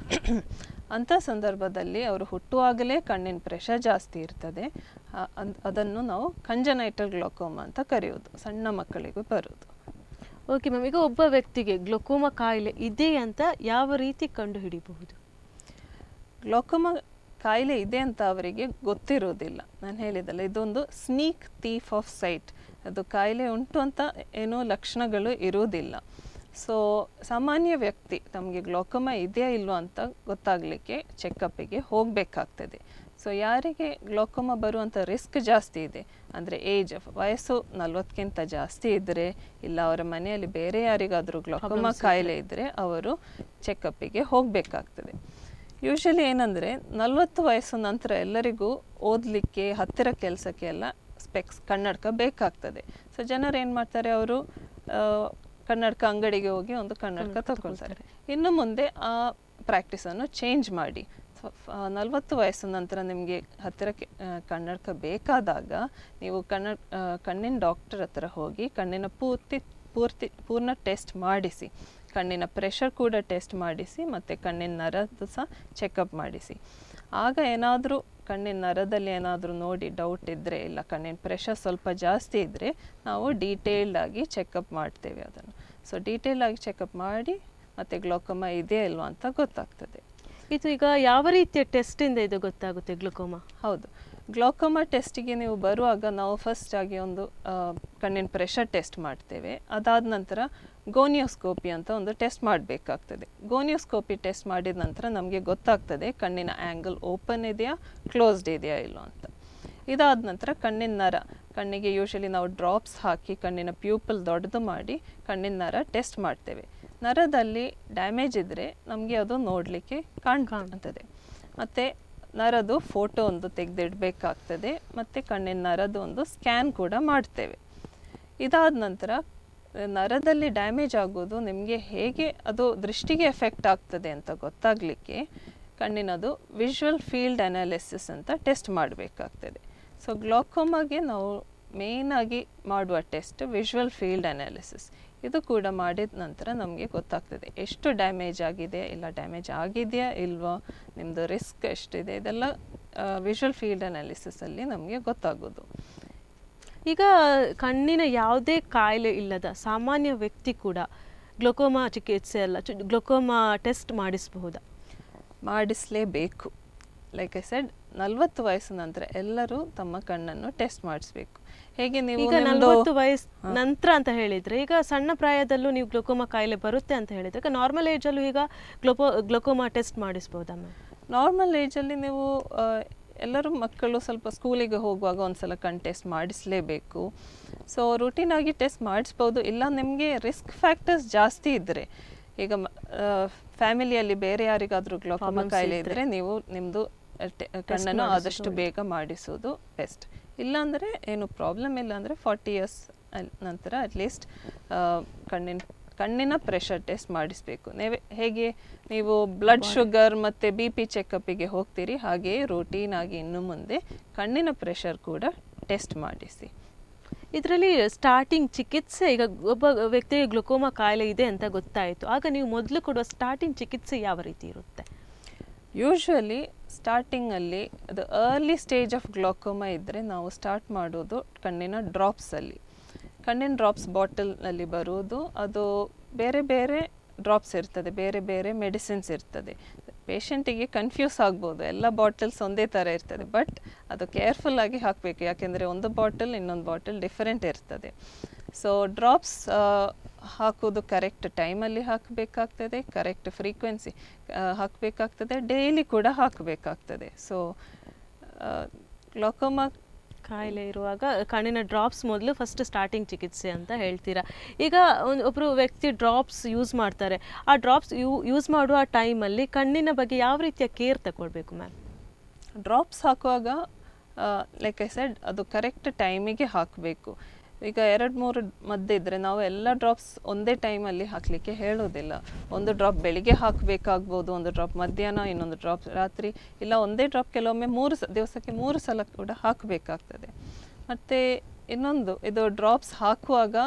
Speaker 2: ಅಂಥ ಸಂದರ್ಭದಲ್ಲಿ ಅವರು ಹುಟ್ಟುವಾಗಲೇ ಕಣ್ಣಿನ ಪ್ರೆಷರ್ ಜಾಸ್ತಿ ಇರ್ತದೆ ಆ- ಅದ್- ಅದನ್ನು ನಾವು ಕಂಜನೈಟಲ್ ಗ್ಲಾಕೋಮಾ ಅಂತ ಕರೆಯೋದು ಸಣ್ಣ ಮಕ್ಕಳಿಗೂ ಬರೋದು
Speaker 1: ಓಕೆ ಮ್ಯಾಮ್ ಈಗ ಒಬ್ಬ ವ್ಯಕ್ತಿಗೆ ಗ್ಲುಕೋಮಾ ಕಾಯಿಲೆ ಇದೆ ಅಂತ ಯಾವ ರೀತಿ ಕಂಡು ಹಿಡಿಬಹುದು
Speaker 2: ಗ್ಲೋಕೋಮಾ ಕಾಯಿಲೆ ಇದೆ ಅಂತ ಅವರಿಗೆ ಗೊತ್ತಿರೋದಿಲ್ಲ ನಾನು ಹೇಳಿದಲ್ಲ ಇದೊಂದು ಸ್ನೀಕ್ ಥೀಫ್ ಆಫ್ ಸೈಟ್ ಅದು ಕಾಯಿಲೆ ಉಂಟು ಅಂತ ಏನೂ ಲಕ್ಷಣಗಳು ಇರುವುದಿಲ್ಲ ಸೊ ಸಾಮಾನ್ಯ ವ್ಯಕ್ತಿ ತಮಗೆ ಗ್ಲೋಕೋಮಾ ಇದೆಯಾ ಇಲ್ವಾ ಅಂತ ಗೊತ್ತಾಗಲಿಕ್ಕೆ ಚೆಕಪ್ಪಿಗೆ ಹೋಗಬೇಕಾಗ್ತದೆ ಸೊ ಯಾರಿಗೆ ಗ್ಲೋಕೋಮಾ ಬರುವಂಥ ರಿಸ್ಕ್ ಜಾಸ್ತಿ ಇದೆ ಅಂದರೆ ಏಜ್ ವಯಸ್ಸು ನಲ್ವತ್ತಕ್ಕಿಂತ ಜಾಸ್ತಿ ಇದ್ದರೆ ಇಲ್ಲ ಅವರ ಮನೆಯಲ್ಲಿ ಬೇರೆ ಯಾರಿಗಾದರೂ ಗ್ಲೋಕೋಮಾ ಕಾಯಿಲೆ ಇದ್ದರೆ ಅವರು ಚೆಕಪ್ಪಿಗೆ ಹೋಗಬೇಕಾಗ್ತದೆ ಯೂಶಲಿ ಏನಂದರೆ ನಲ್ವತ್ತು ವಯಸ್ಸು ನಂತರ ಎಲ್ಲರಿಗೂ ಓದಲಿಕ್ಕೆ ಹತ್ತಿರ ಕೆಲಸಕ್ಕೆ ಎಲ್ಲ ಸ್ಪೆಕ್ಸ್ ಕನ್ನಡಕ ಬೇಕಾಗ್ತದೆ ಸೊ ಜನರು ಏನು ಮಾಡ್ತಾರೆ ಅವರು ಕನ್ನಡಕ ಅಂಗಡಿಗೆ ಹೋಗಿ ಒಂದು ಕನ್ನಡಕ ತಗೊಳ್ತಾರೆ ಇನ್ನು ಮುಂದೆ ಆ ಪ್ರಾಕ್ಟೀಸನ್ನು ಚೇಂಜ್ ಮಾಡಿ ನಲವತ್ತು ವಯಸ್ಸು ನಂತರ ನಿಮಗೆ ಹತ್ತಿರಕ್ಕೆ ಆ, ಕನ್ನಡಕ ಬೇಕಾದಾಗ ನೀವು ಕನ್ನ ಆ, ಕಣ್ಣಿನ ಡಾಕ್ಟರ್ ಹತ್ರ ಹೋಗಿ ಕಣ್ಣಿನ ಪೂರ್ತಿ ಪೂರ್ತಿ ಪೂರ್ಣ ಟೆಸ್ಟ್ ಮಾಡಿಸಿ ಕಣ್ಣಿನ ಪ್ರೆಷರ್ ಕೂಡ ಟೆಸ್ಟ್ ಮಾಡಿಸಿ ಮತ್ತು ಕಣ್ಣಿನ ನರದ್ದು ಸಹ ಚೆಕಪ್ ಮಾಡಿಸಿ ಆಗ ಏನಾದರೂ ಕಣ್ಣಿನ ನರದಲ್ಲಿ ಏನಾದರೂ ನೋಡಿ ಡೌಟ್ ಇದ್ದರೆ ಇಲ್ಲ ಕಣ್ಣಿನ ಪ್ರೆಷರ್ ಸ್ವಲ್ಪ ಜಾಸ್ತಿ ಇದ್ದರೆ ನಾವು ಡೀಟೇಲ್ಡ್ ಆಗಿ ಚೆಕಪ್ ಮಾಡ್ತೇವೆ ಅದನ್ನು ಸೊ ಡೀಟೇಲ್ ಆಗಿ ಚೆಕಪ್ ಮಾಡಿ ಮತ್ತು ಗ್ಲೋಕೋಮಾ ಇದೆ ಇಲ್ವಾ ಅಂತ ಗೊತ್ತಾಗ್ತದೆ
Speaker 1: ಇದು ಈಗ ಯಾವ ರೀತಿಯ ಟೆಸ್ಟಿಂದ ಇದು ಗೊತ್ತಾಗುತ್ತೆ ಗ್ಲುಕೋಮಾ
Speaker 2: ಹೌದು ಗ್ಲೋಕೋಮಾ ಟೆಸ್ಟಿಗೆ ನೀವು ಬರುವಾಗ ನಾವು ಫಸ್ಟ್ ಆಗಿ ಒಂದು ಆ, ಕಣ್ಣಿನ ಪ್ರೆಷರ್ ಟೆಸ್ಟ್ ಮಾಡ್ತೇವೆ ಅದಾದ ನಂತರ ಗೋನಿಯೋಸ್ಕೋಪಿ ಅಂತ ಒಂದು ಟೆಸ್ಟ್ ಮಾಡಬೇಕಾಗ್ತದೆ ಗೋನಿಯೋಸ್ಕೋಪಿ ಟೆಸ್ಟ್ ಮಾಡಿದ ನಂತರ ನಮಗೆ ಗೊತ್ತಾಗ್ತದೆ ಕಣ್ಣಿನ ಆ್ಯಂಗಲ್ ಓಪನ್ ಇದೆಯಾ ಕ್ಲೋಸ್ಡ್ ಇದೆಯಾ ಇಲ್ಲೋ ಅಂತ ಇದಾದ ನಂತರ ಕಣ್ಣಿನ ನರ ಕಣ್ಣಿಗೆ ಯೂಶಲಿ ನಾವು ಡ್ರಾಪ್ಸ್ ಹಾಕಿ ಕಣ್ಣಿನ ಪ್ಯೂಪಲ್ ದೊಡ್ಡದು ಮಾಡಿ ಕಣ್ಣಿನ ನರ ಟೆಸ್ಟ್ ಮಾಡ್ತೇವೆ ನರದಲ್ಲಿ ಡ್ಯಾಮೇಜ್ ಇದ್ದರೆ ನಮಗೆ ಅದು ನೋಡಲಿಕ್ಕೆ ಕಾಣ್ತದೆ ಮತ್ತು ನರದು ಫೋಟೋ ಒಂದು ತೆಗೆದಿಡಬೇಕಾಗ್ತದೆ ಮತ್ತು ಕಣ್ಣಿನ ನರದು ಒಂದು ಸ್ಕ್ಯಾನ್ ಕೂಡ ಮಾಡ್ತೇವೆ ಇದಾದ ನಂತರ ನರದಲ್ಲಿ ಡ್ಯಾಮೇಜ್ ಆಗೋದು ನಿಮಗೆ ಹೇಗೆ ಅದು ದೃಷ್ಟಿಗೆ ಎಫೆಕ್ಟ್ ಆಗ್ತದೆ ಅಂತ ಗೊತ್ತಾಗಲಿಕ್ಕೆ ಕಣ್ಣಿನದು ವಿಜುವಲ್ ಫೀಲ್ಡ್ ಅನಾಲಿಸಿಸ್ ಅಂತ ಟೆಸ್ಟ್ ಮಾಡಬೇಕಾಗ್ತದೆ ಸೊ ಗ್ಲಾಕೋಮಾಗೆ ನಾವು ಮೇಯ್ನಾಗಿ ಮಾಡುವ ಟೆಸ್ಟ್ ವಿಜುವಲ್ ಫೀಲ್ಡ್ ಅನಾಲಿಸಿಸ್ ಇದು ಕೂಡ ಮಾಡಿದ ನಂತರ ನಮಗೆ ಗೊತ್ತಾಗ್ತದೆ ಎಷ್ಟು ಡ್ಯಾಮೇಜ್ ಆಗಿದೆ ಇಲ್ಲ ಡ್ಯಾಮೇಜ್ ಆಗಿದೆಯಾ ಇಲ್ವಾ ನಿಮ್ಮದು ರಿಸ್ಕ್ ಎಷ್ಟಿದೆ ಇದೆಲ್ಲ ವಿಜುವಲ್ ಫೀಲ್ಡ್ ಅನಾಲಿಸಿಸಲ್ಲಿ ನಮಗೆ ಗೊತ್ತಾಗೋದು
Speaker 1: ಈಗ ಕಣ್ಣಿನ ಯಾವುದೇ ಕಾಯಿಲೆ ಇಲ್ಲದ ಸಾಮಾನ್ಯ ವ್ಯಕ್ತಿ ಕೂಡ ಗ್ಲೋಕೋಮಾ ಚಿಕಿತ್ಸೆ ಅಲ್ಲ ಗ್ಲೋಕೋಮಾ ಟೆಸ್ಟ್ ಮಾಡಿಸಬಹುದಾ
Speaker 2: ಮಾಡಿಸಲೇಬೇಕು ಲೈಕ್ ಐ ಸೆಡ್ ನಲ್ವತ್ತು ವಯಸ್ಸು ನಂತರ ಎಲ್ಲರೂ ತಮ್ಮ ಕಣ್ಣನ್ನು ಟೆಸ್ಟ್ ಮಾಡಿಸ್ಬೇಕು ಹೇಗೆ ನೀವು
Speaker 1: ಈಗ
Speaker 2: ನಿಮ್ದು-
Speaker 1: ನಲವತ್ತು ವಯಸ್ಸು ನಂತರ ಅಂತ ಹೇಳಿದ್ರೆ ಈಗ ಸಣ್ಣ ಪ್ರಾಯದಲ್ಲೂ ನೀವು ಗ್ಲೋಕೋಮಾ ಕಾಯಿಲೆ ಬರುತ್ತೆ ಅಂತ ಹೇಳಿದ್ರೆ ಈಗ ನಾರ್ಮಲ್ ಏಜಲ್ಲೂ ಈಗ ಗ್ಲೋಕೋ ಗ್ಲೋಕೋಮಾ ಟೆಸ್ಟ್ ಮಾಡಿಸ್ಬೋದಾ ಮ್ಯಾಮ್
Speaker 2: ನಾರ್ಮಲ್ ಏಜಲ್ಲಿ ನೀವು ಆ, ಎಲ್ಲರೂ ಮಕ್ಕಳು ಸ್ವಲ್ಪ ಸ್ಕೂಲಿಗೆ ಹೋಗುವಾಗ ಒಂದ್ಸಲ ಕಣ್ ಟೆಸ್ಟ್ ಮಾಡಿಸಲೇಬೇಕು ಸೊ ರುಟೀನಾಗಿ ಟೆಸ್ಟ್ ಮಾಡಿಸ್ಬೋದು ಇಲ್ಲ ನಿಮಗೆ ರಿಸ್ಕ್ ಫ್ಯಾಕ್ಟರ್ಸ್ ಜಾಸ್ತಿ ಇದ್ದರೆ ಈಗ ಫ್ಯಾಮಿಲಿಯಲ್ಲಿ ಬೇರೆ ಯಾರಿಗಾದರೂ ಗ್ಲೋಕೋಮಾ
Speaker 1: Problems
Speaker 2: ಕಾಯಿಲೆ
Speaker 1: ಇದ್ರೆ.
Speaker 2: ಇದ್ದರೆ ನೀವು ನಿಮ್ಮದು ಕಣ್ಣನ್ನು
Speaker 1: ಮಾಡಿಸೋದು
Speaker 2: ಆದಷ್ಟು ಬೇಗ ಮಾಡಿಸೋದು ಬೆಸ್ಟ್ ಇಲ್ಲಾಂದರೆ ಏನು ಪ್ರಾಬ್ಲಮ್ ಇಲ್ಲ ಅಂದರೆ ಫಾರ್ಟಿ ಇಯರ್ಸ್ ನಂತರ ಅಟ್ಲೀಸ್ಟ್ ಕಣ್ಣಿನ ಕಣ್ಣಿನ ಪ್ರೆಷರ್ ಟೆಸ್ಟ್ ಮಾಡಿಸಬೇಕು ನೀವೇ ಹೇಗೆ ನೀವು ಬ್ಲಡ್ ಶುಗರ್ ಮತ್ತು ಬಿ ಪಿ ಚೆಕಪ್ಪಿಗೆ ಹೋಗ್ತೀರಿ ಹಾಗೆಯೇ ರೂಟೀನ್ ಆಗಿ ಇನ್ನು ಮುಂದೆ ಕಣ್ಣಿನ ಪ್ರೆಷರ್ ಕೂಡ ಟೆಸ್ಟ್ ಮಾಡಿಸಿ
Speaker 1: ಇದರಲ್ಲಿ ಸ್ಟಾರ್ಟಿಂಗ್ ಚಿಕಿತ್ಸೆ ಈಗ ಒಬ್ಬ ವ್ಯಕ್ತಿಗೆ ಗ್ಲುಕೋಮಾ ಕಾಯಿಲೆ ಇದೆ ಅಂತ ಗೊತ್ತಾಯಿತು ಆಗ ನೀವು ಮೊದಲು ಕೊಡುವ ಸ್ಟಾರ್ಟಿಂಗ್ ಚಿಕಿತ್ಸೆ ಯಾವ ರೀತಿ ಇರುತ್ತೆ
Speaker 2: ಯೂಶ್ವಲಿ ಸ್ಟಾರ್ಟಿಂಗಲ್ಲಿ ಅದು ಅರ್ಲಿ ಸ್ಟೇಜ್ ಆಫ್ ಗ್ಲಾಕೋಮಾ ಇದ್ದರೆ ನಾವು ಸ್ಟಾರ್ಟ್ ಮಾಡೋದು ಕಣ್ಣಿನ ಡ್ರಾಪ್ಸಲ್ಲಿ ಕಣ್ಣಿನ ಡ್ರಾಪ್ಸ್ ಬಾಟಲ್ನಲ್ಲಿ ಬರುವುದು ಅದು ಬೇರೆ ಬೇರೆ ಡ್ರಾಪ್ಸ್ ಇರ್ತದೆ ಬೇರೆ ಬೇರೆ ಮೆಡಿಸಿನ್ಸ್ ಇರ್ತದೆ ಪೇಷಂಟಿಗೆ ಕನ್ಫ್ಯೂಸ್ ಆಗ್ಬೋದು ಎಲ್ಲ ಬಾಟಲ್ಸ್ ಒಂದೇ ಥರ ಇರ್ತದೆ ಬಟ್ ಅದು ಕೇರ್ಫುಲ್ ಆಗಿ ಹಾಕಬೇಕು ಯಾಕೆಂದರೆ ಒಂದು ಬಾಟಲ್ ಇನ್ನೊಂದು ಬಾಟಲ್ ಡಿಫರೆಂಟ್ ಇರ್ತದೆ ಸೊ ಡ್ರಾಪ್ಸ್ ಹಾಕೋದು ಕರೆಕ್ಟ್ ಟೈಮಲ್ಲಿ ಹಾಕಬೇಕಾಗ್ತದೆ ಕರೆಕ್ಟ್ ಫ್ರೀಕ್ವೆನ್ಸಿ ಹಾಕಬೇಕಾಗ್ತದೆ ಡೈಲಿ ಕೂಡ ಹಾಕಬೇಕಾಗ್ತದೆ ಸೊ ಗ್ಲಾಕೋಮಾ
Speaker 1: ಕಾಯಿಲೆ ಇರುವಾಗ ಕಣ್ಣಿನ ಡ್ರಾಪ್ಸ್ ಮೊದಲು ಫಸ್ಟ್ ಸ್ಟಾರ್ಟಿಂಗ್ ಚಿಕಿತ್ಸೆ ಅಂತ ಹೇಳ್ತೀರಾ ಈಗ ಒಂದು ಒಬ್ಬರು ವ್ಯಕ್ತಿ ಡ್ರಾಪ್ಸ್ ಯೂಸ್ ಮಾಡ್ತಾರೆ ಆ ಡ್ರಾಪ್ಸ್ ಯೂ ಯೂಸ್ ಮಾಡುವ ಟೈಮಲ್ಲಿ ಕಣ್ಣಿನ ಬಗ್ಗೆ ಯಾವ ರೀತಿಯ ಕೇರ್ ತಗೊಳ್ಬೇಕು ಮ್ಯಾಮ್
Speaker 2: ಡ್ರಾಪ್ಸ್ ಹಾಕುವಾಗ ಲೈಕ್ ಐ ಸೆಡ್ ಅದು ಕರೆಕ್ಟ್ ಟೈಮಿಗೆ ಹಾಕಬೇಕು ಈಗ ಎರಡು ಮೂರು ಮದ್ದು ಇದ್ದರೆ ನಾವು ಎಲ್ಲ ಡ್ರಾಪ್ಸ್ ಒಂದೇ ಟೈಮಲ್ಲಿ ಹಾಕಲಿಕ್ಕೆ ಹೇಳೋದಿಲ್ಲ ಒಂದು ಡ್ರಾಪ್ ಬೆಳಿಗ್ಗೆ ಹಾಕಬೇಕಾಗ್ಬೋದು ಒಂದು ಡ್ರಾಪ್ ಮಧ್ಯಾಹ್ನ ಇನ್ನೊಂದು ಡ್ರಾಪ್ ರಾತ್ರಿ ಇಲ್ಲ ಒಂದೇ ಡ್ರಾಪ್ ಕೆಲವೊಮ್ಮೆ ಮೂರು ಸ ದಿವಸಕ್ಕೆ ಮೂರು ಸಲ ಕೂಡ ಹಾಕಬೇಕಾಗ್ತದೆ ಮತ್ತು ಇನ್ನೊಂದು ಇದು ಡ್ರಾಪ್ಸ್ ಹಾಕುವಾಗ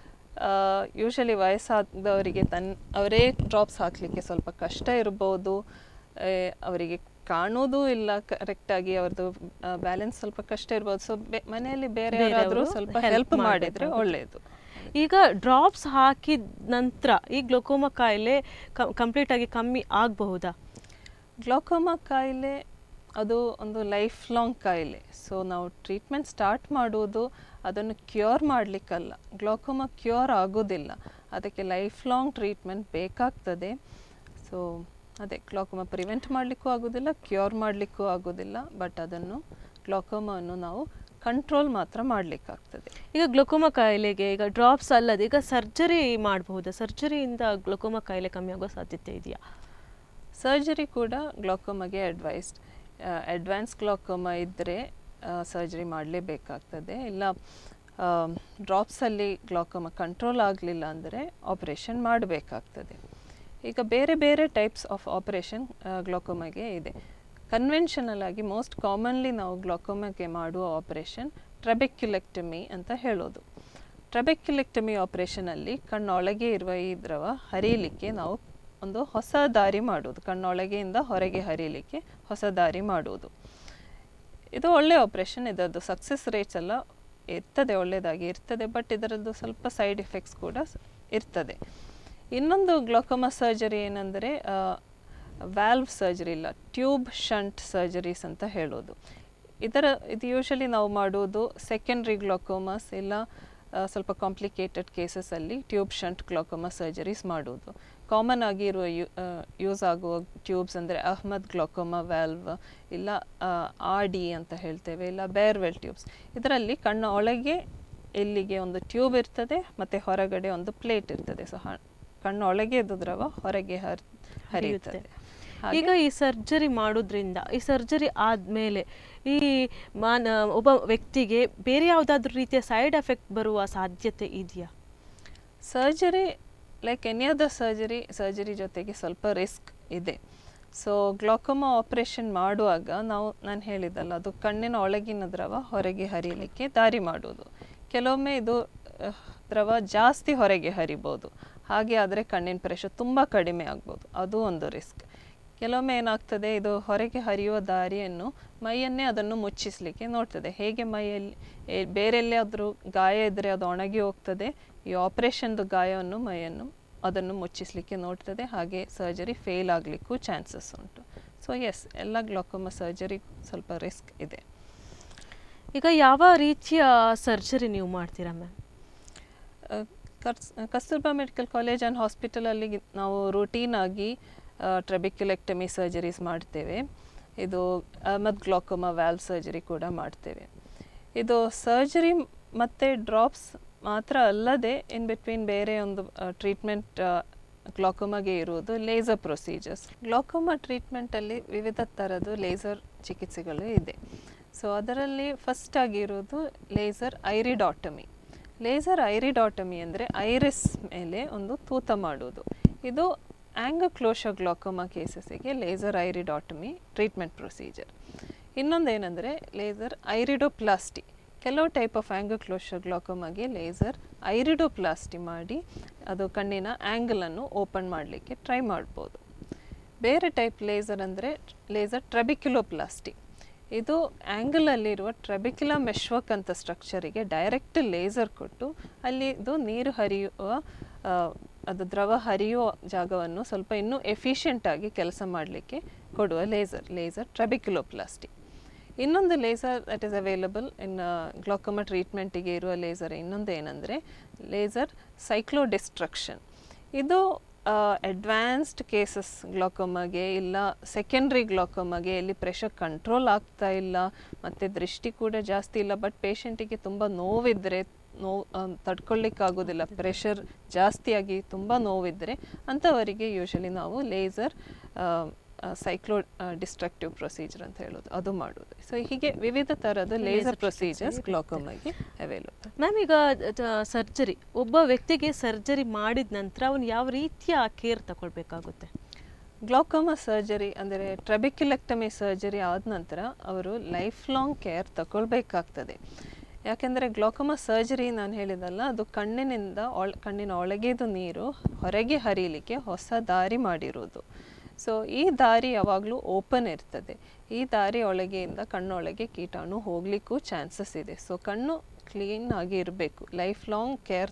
Speaker 2: ಯೂಶಲಿ ವಯಸ್ಸಾದವರಿಗೆ ತನ್ ಅವರೇ ಡ್ರಾಪ್ಸ್ ಹಾಕಲಿಕ್ಕೆ ಸ್ವಲ್ಪ ಕಷ್ಟ ಇರ್ಬೋದು ಆ, ಅವರಿಗೆ ಕಾಣೋದು ಇಲ್ಲ ಕರೆಕ್ಟಾಗಿ ಅವ್ರದ್ದು ಬ್ಯಾಲೆನ್ಸ್ ಸ್ವಲ್ಪ ಕಷ್ಟ ಇರ್ಬೋದು ಸೊ ಮನೆಯಲ್ಲಿ ಬೇರೆ ಯಾರಾದರೂ
Speaker 1: ಬೇರೆಯವರು
Speaker 2: ಸ್ವಲ್ಪ
Speaker 1: help
Speaker 2: ಹೆಲ್ಪ್ ಮಾಡಿದರೆ
Speaker 1: ಮಾಡ್ಬೇಕಾಗುತ್ತೆ.
Speaker 2: ಒಳ್ಳೆಯದು
Speaker 1: ಈಗ ಡ್ರಾಪ್ಸ್ ಹಾಕಿದ ನಂತರ ಈ ಗ್ಲೋಕೋಮಾ ಕಾಯಿಲೆ ಕಂಪ್ಲೀಟ್ ಆಗಿ ಕಮ್ಮಿ ಆಗಬಹುದಾ
Speaker 2: ಗ್ಲೋಕೋಮಾ ಕಾಯಿಲೆ ಅದು ಒಂದು ಲೈಫ್ ಲಾಂಗ್ ಕಾಯಿಲೆ ಸೊ ನಾವು ಟ್ರೀಟ್ಮೆಂಟ್ ಸ್ಟಾರ್ಟ್ ಮಾಡುವುದು ಅದನ್ನು ಕ್ಯೂರ್ ಮಾಡಲಿಕ್ಕಲ್ಲ ಗ್ಲೋಕೋಮಾ ಕ್ಯೂರ್ ಆಗೋದಿಲ್ಲ ಅದಕ್ಕೆ ಲೈಫ್ ಲಾಂಗ್ ಟ್ರೀಟ್ಮೆಂಟ್ ಬೇಕಾಗ್ತದೆ ಸೊ ಅದೇ ಗ್ಲೋಕೋಮಾ ಪ್ರಿವೆಂಟ್ ಮಾಡಲಿಕ್ಕೂ ಆಗೋದಿಲ್ಲ ಕ್ಯೂರ್ ಮಾಡಲಿಕ್ಕೂ ಆಗೋದಿಲ್ಲ ಬಟ್ ಅದನ್ನು ಗ್ಲೋಕೋಮಾವನ್ನು ನಾವು ಕಂಟ್ರೋಲ್ ಮಾತ್ರ ಮಾಡಲಿಕ್ಕಾಗ್ತದೆ
Speaker 1: ಈಗ ಗ್ಲುಕೋಮಾ ಕಾಯಿಲೆಗೆ ಈಗ ಡ್ರಾಪ್ಸ್ ಅಲ್ಲದೆ ಈಗ ಸರ್ಜರಿ ಮಾಡಬಹುದಾ ಸರ್ಜರಿಯಿಂದ ಗ್ಲುಕೋಮಾ ಕಾಯಿಲೆ ಕಮ್ಮಿ ಆಗೋ ಸಾಧ್ಯತೆ ಇದೆಯಾ
Speaker 2: ಸರ್ಜರಿ ಕೂಡ ಗ್ಲೋಕೋಮಾಗೆ ಅಡ್ವೈಸ್ಡ್ ಅಡ್ವಾನ್ಸ್ ಗ್ಲೋಕೋಮಾ ಇದ್ದರೆ ಸರ್ಜರಿ ಮಾಡಲೇಬೇಕಾಗ್ತದೆ ಇಲ್ಲ ಡ್ರಾಪ್ಸಲ್ಲಿ ಗ್ಲೋಕೋಮಾ ಕಂಟ್ರೋಲ್ ಆಗಲಿಲ್ಲ ಅಂದರೆ ಆಪರೇಷನ್ ಮಾಡಬೇಕಾಗ್ತದೆ ಈಗ ಬೇರೆ ಬೇರೆ ಟೈಪ್ಸ್ ಆಫ್ ಆಪರೇಷನ್ ಗ್ಲೋಕೋಮಾಗೆ ಇದೆ ಕನ್ವೆನ್ಷನಲ್ ಆಗಿ ಮೋಸ್ಟ್ ಕಾಮನ್ಲಿ ನಾವು ಗ್ಲೋಕೋಮಾಗೆ ಮಾಡುವ ಆಪರೇಷನ್ ಟ್ರಬೆಕ್ಯುಲೆಕ್ಟಮಿ ಅಂತ ಹೇಳೋದು ಟ್ರಬೆಕ್ಯುಲೆಕ್ಟಮಿ ಆಪರೇಷನಲ್ಲಿ ಕಣ್ಣೊಳಗೆ ಇರುವ ಈ ದ್ರವ ಹರಿಯಲಿಕ್ಕೆ ನಾವು ಒಂದು ಹೊಸ ದಾರಿ ಮಾಡುವುದು ಕಣ್ಣೊಳಗೆಯಿಂದ ಹೊರಗೆ ಹರಿಯಲಿಕ್ಕೆ ಹೊಸ ದಾರಿ ಮಾಡುವುದು ಇದು ಒಳ್ಳೆ ಆಪರೇಷನ್ ಇದರದ್ದು ಸಕ್ಸಸ್ ರೇಟ್ಸ್ ಎಲ್ಲ ಇರ್ತದೆ ಒಳ್ಳೆಯದಾಗಿ ಇರ್ತದೆ ಬಟ್ ಇದರದ್ದು ಸ್ವಲ್ಪ ಸೈಡ್ ಎಫೆಕ್ಟ್ಸ್ ಕೂಡ ಸ್- ಇರ್ತದೆ ಇನ್ನೊಂದು ಗ್ಲೋಕೋಮಾ ಸರ್ಜರಿ ಏನಂದರೆ ವ್ಯಾಲ್ವ್ ಸರ್ಜರಿ ಇಲ್ಲ ಟ್ಯೂಬ್ ಶಂಟ್ ಸರ್ಜರೀಸ್ ಅಂತ ಹೇಳೋದು ಇದರ ಇದು ಯೂಶಲಿ ನಾವು ಮಾಡುವುದು ಸೆಕೆಂಡ್ರಿ ಗ್ಲೋಕೋಮಸ್ ಇಲ್ಲ ಆ, ಸ್ವಲ್ಪ ಕಾಂಪ್ಲಿಕೇಟೆಡ್ ಕೇಸಸಲ್ಲಿ ಟ್ಯೂಬ್ ಶಂಟ್ ಗ್ಲೋಕೋಮಾ ಸರ್ಜರೀಸ್ ಮಾಡುವುದು ಕಾಮನ್ ಆಗಿ ಇರುವ ಯು ಯೂಸ್ ಆಗುವ ಟ್ಯೂಬ್ಸ್ ಅಂದರೆ ಅಹ್ಮದ್ ಗ್ಲೋಕೋಮಾ ವ್ಯಾಲ್ವ್ ಇಲ್ಲ ಆರ್ ಡಿ ಅಂತ ಹೇಳ್ತೇವೆ ಇಲ್ಲ ಬೇರ್ವೆಲ್ ಟ್ಯೂಬ್ಸ್ ಇದರಲ್ಲಿ ಕಣ್ಣ ಒಳಗೆ ಇಲ್ಲಿಗೆ ಒಂದು ಟ್ಯೂಬ್ ಇರ್ತದೆ ಮತ್ತು ಹೊರಗಡೆ ಒಂದು ಪ್ಲೇಟ್ ಇರ್ತದೆ ಸೊ ಕಣ್ಣ ಒಳಗೆ ಇದು ದ್ರವ ಹೊರಗೆ ಹರ್ ಹರಿಯುತ್ತದೆ ಹಾಗೆ
Speaker 1: ಈಗ ಈ ಸರ್ಜರಿ ಮಾಡೋದ್ರಿಂದ ಈ ಸರ್ಜರಿ ಆದಮೇಲೆ ಈ ಮಾನ ಒಬ್ಬ ವ್ಯಕ್ತಿಗೆ ಬೇರೆ ಯಾವುದಾದ್ರೂ ರೀತಿಯ ಸೈಡ್ ಎಫೆಕ್ಟ್ ಬರುವ ಸಾಧ್ಯತೆ ಇದೆಯಾ
Speaker 2: surgery like any other surgery surgery ಜೊತೆಗೆ ಸ್ವಲ್ಪ ರಿಸ್ಕ್ ಇದೆ ಸೊ ಗ್ಲೋಕೋಮಾ ಆಪರೇಷನ್ ಮಾಡುವಾಗ ನಾವು ನಾನು ಹೇಳಿದಲ್ಲ ಅದು ಕಣ್ಣಿನ ಒಳಗಿನ ದ್ರವ ಹೊರಗೆ ಹರಿಯಲಿಕ್ಕೆ ದಾರಿ ಮಾಡುವುದು ಕೆಲವೊಮ್ಮೆ ಇದು ಅಹ್, ದ್ರವ ಜಾಸ್ತಿ ಹೊರಗೆ ಹರಿಬೋದು ಹಾಗೆ ಆದರೆ ಕಣ್ಣಿನ ಪ್ರೆಷರ್ ತುಂಬ ಕಡಿಮೆ ಆಗ್ಬೋದು ಅದು ಒಂದು ರಿಸ್ಕ್ ಕೆಲವೊಮ್ಮೆ ಏನಾಗ್ತದೆ ಇದು ಹೊರಗೆ ಹರಿಯುವ ದಾರಿಯನ್ನು ಮೈಯನ್ನೇ ಅದನ್ನು ಮುಚ್ಚಿಸಲಿಕ್ಕೆ ನೋಡ್ತದೆ ಹೇಗೆ ಮೈಯಲ್ಲಿ ಏ- ಬೇರೆಲ್ಲಾದರೂ ಗಾಯ ಇದ್ದರೆ ಅದು ಒಣಗಿ ಹೋಗ್ತದೆ ಈ ಆಪರೇಷನ್ದು ಗಾಯವನ್ನು ಮೈಯನ್ನು ಅದನ್ನು ಮುಚ್ಚಿಸಲಿಕ್ಕೆ ನೋಡ್ತದೆ ಹಾಗೆ ಸರ್ಜರಿ ಫೇಲ್ ಆಗಲಿಕ್ಕೂ ಚಾನ್ಸಸ್ ಉಂಟು ಸೊ ಎಸ್ ಎಲ್ಲ ಗ್ಲೋಕೋಮಾ ಸರ್ಜರಿ ಸ್ವಲ್ಪ ರಿಸ್ಕ್ ಇದೆ
Speaker 1: ಈಗ ಯಾವ ರೀತಿಯ ಸರ್ಜರಿ ನೀವು ಮಾಡ್ತೀರಾ ಮ್ಯಾಮ್
Speaker 2: ಅಹ್, ಕರ್ಸ್ ಕಸ್ತೂರ್ಬಾ ಮೆಡಿಕಲ್ ಕಾಲೇಜ್ ಆ್ಯಂಡ್ ಹಾಸ್ಪಿಟಲಲ್ಲಿ ನಾವು ರೂಟೀನ್ ಆಗಿ ಟ್ರೆಬಿಕ್ಯುಲೆಕ್ಟಮಿ ಸರ್ಜರೀಸ್ ಮಾಡ್ತೇವೆ ಇದು ಅಹಮದ್ ಗ್ಲೋಕೋಮಾ ವ್ಯಾಲ್ವ್ ಸರ್ಜರಿ ಕೂಡ ಮಾಡ್ತೇವೆ ಇದು ಸರ್ಜರಿ ಮತ್ತು ಡ್ರಾಪ್ಸ್ ಮಾತ್ರ ಅಲ್ಲದೆ ಇನ್ ಬಿಟ್ವೀನ್ ಬೇರೆ ಒಂದು ಟ್ರೀಟ್ಮೆಂಟ್ ಗ್ಲಾಕೋಮಾಗೆ ಇರುವುದು ಲೇಸರ್ ಪ್ರೊಸೀಜರ್ಸ್ ಗ್ಲಾಕೋಮಾ ಟ್ರೀಟ್ಮೆಂಟಲ್ಲಿ ವಿವಿಧ ಥರದ್ದು ಲೇಸರ್ ಚಿಕಿತ್ಸೆಗಳು ಇದೆ ಸೊ ಅದರಲ್ಲಿ ಫಸ್ಟ್ ಆಗಿರೋದು ಲೇಸರ್ ಐರಿಡಾಟಮಿ ಲೇಸರ್ ಐರಿಡಾಟಮಿ ಅಂದರೆ ಐರಿಸ್ ಮೇಲೆ ಒಂದು ತೂತ ಮಾಡುವುದು ಇದು ಆಂಗಕ್ಲೋಶ ಗ್ಲಾಕೋಮಾ ಕೇಸಸ್ಸಿಗೆ ಲೇಸರ್ ಐರಿಡಾಟಮಿ ಟ್ರೀಟ್ಮೆಂಟ್ ಪ್ರೊಸೀಜರ್ ಇನ್ನೊಂದೇನೆಂದರೆ ಲೇಸರ್ ಐರಿಡೋಪ್ಲಾಸ್ಟಿ ಕೆಲವು ಟೈಪ್ ಆಫ್ ಆಂಗಕ್ಲೋಶ ಗ್ಲಾಕೋಮಾಗೆ ಲೇಸರ್ ಐರಿಡೋಪ್ಲಾಸ್ಟಿ ಮಾಡಿ ಅದು ಕಣ್ಣಿನ ಆ್ಯಂಗಲನ್ನು ಓಪನ್ ಮಾಡಲಿಕ್ಕೆ ಟ್ರೈ ಮಾಡ್ಬೋದು ಬೇರೆ ಟೈಪ್ ಲೇಸರ್ ಅಂದರೆ ಲೇಸರ್ ಟ್ರಬಿಕ್ಯುಲೋಪ್ಲಾಸ್ಟಿ ಇದು ಆ್ಯಂಗಲಲ್ಲಿರುವ ಟ್ರಬಿಕ್ಯುಲಾ ಮೆಶ್ವಕ್ ಅಂತ ಸ್ಟ್ರಕ್ಚರಿಗೆ ಡೈರೆಕ್ಟ್ ಲೇಸರ್ ಕೊಟ್ಟು ಅಲ್ಲಿ ಇದು ನೀರು ಹರಿಯುವ ಆ, ಅದು ದ್ರವ ಹರಿಯುವ ಜಾಗವನ್ನು ಸ್ವಲ್ಪ ಇನ್ನೂ ಎಫಿಷಿಯೆಂಟಾಗಿ ಕೆಲಸ ಮಾಡಲಿಕ್ಕೆ ಕೊಡುವ ಲೇಸರ್ ಲೇಸರ್ ಟ್ರಬಿಕ್ಯುಲೋಪ್ಲಾಸ್ಟಿ ಇನ್ನೊಂದು laser that is available in glaucoma ಟ್ರೀಟ್ಮೆಂಟಿಗೆ ಇರುವ ಲೇಸರ್ ಇನ್ನೊಂದು ಏನಂದರೆ ಲೇಸರ್ ಸೈಕ್ಲೋ ಡಿಸ್ಟ್ರಕ್ಷನ್ ಇದು ಅಡ್ವಾನ್ಸ್ಡ್ ಕೇಸಸ್ ಗ್ಲಾಕೋಮಾಗೆ ಇಲ್ಲ ಸೆಕೆಂಡ್ರಿ ಗ್ಲಾಕೋಮಾಗೆ ಎಲ್ಲಿ ಪ್ರೆಷರ್ ಕಂಟ್ರೋಲ್ ಆಗ್ತಾ ಇಲ್ಲ ಮತ್ತು ದೃಷ್ಟಿ ಕೂಡ ಜಾಸ್ತಿ ಇಲ್ಲ ಬಟ್ ಪೇಷಂಟಿಗೆ ತುಂಬ ನೋವಿದ್ದರೆ ನೋವು ತಡ್ಕೊಳ್ಳಿಕ್ಕಾಗೋದಿಲ್ಲ ಪ್ರೆಷರ್ ಜಾಸ್ತಿಯಾಗಿ ತುಂಬ ನೋವಿದ್ದರೆ ಅಂಥವರಿಗೆ ಯೂಶಲಿ ನಾವು ಲೇಸರ್ ಸೈಕ್ಲೋ ಡಿಸ್ಟ್ರಕ್ಟಿವ್ ಪ್ರೊಸೀಜರ್ ಅಂತ ಹೇಳೋದು ಅದು ಮಾಡೋದು ಸೊ ಹೀಗೆ ವಿವಿಧ ಥರದ ಲೇಸರ್ ಪ್ರೊಸೀಜರ್ಸ್ ಗ್ಲಾಕೋಮಾಗೆ ಅವೈಲಬಲ್
Speaker 1: ಮ್ಯಾಮ್ ಈಗ ಸರ್ಜರಿ ಒಬ್ಬ ವ್ಯಕ್ತಿಗೆ ಸರ್ಜರಿ ಮಾಡಿದ ನಂತರ ಅವನು ಯಾವ ರೀತಿಯ ಕೇರ್ ತಗೊಳ್ಬೇಕಾಗುತ್ತೆ
Speaker 2: ಗ್ಲಾಕೋಮಾ ಸರ್ಜರಿ ಅಂದರೆ ಟ್ರಬಿಕ್ಯುಲೆಕ್ಟಮಿ ಸರ್ಜರಿ ಆದ ನಂತರ ಅವರು ಲೈಫ್ ಲಾಂಗ್ ಕೇರ್ ತಗೊಳ್ಬೇಕಾಗ್ತದೆ ಯಾಕೆಂದರೆ ಗ್ಲಾಕೋಮಾ ಸರ್ಜರಿ ನಾನು ಹೇಳಿದಲ್ಲ ಅದು ಕಣ್ಣಿನಿಂದ ಒಳ ಕಣ್ಣಿನ ಒಳಗೆದು ನೀರು ಹೊರಗೆ ಹರಿಯಲಿಕ್ಕೆ ಹೊಸ ದಾರಿ ಮಾಡಿರೋದು ಸೊ ಈ ದಾರಿ ಯಾವಾಗಲೂ ಓಪನ್ ಇರ್ತದೆ ಈ ದಾರಿ ಒಳಗೆಯಿಂದ ಕಣ್ಣೊಳಗೆ ಕೀಟಾಣು ಹೋಗಲಿಕ್ಕೂ ಚಾನ್ಸಸ್ ಇದೆ ಸೊ ಕಣ್ಣು ಕ್ಲೀನ್ ಆಗಿ ಇರಬೇಕು ಲೈಫ್ ಲಾಂಗ್ ಕೇರ್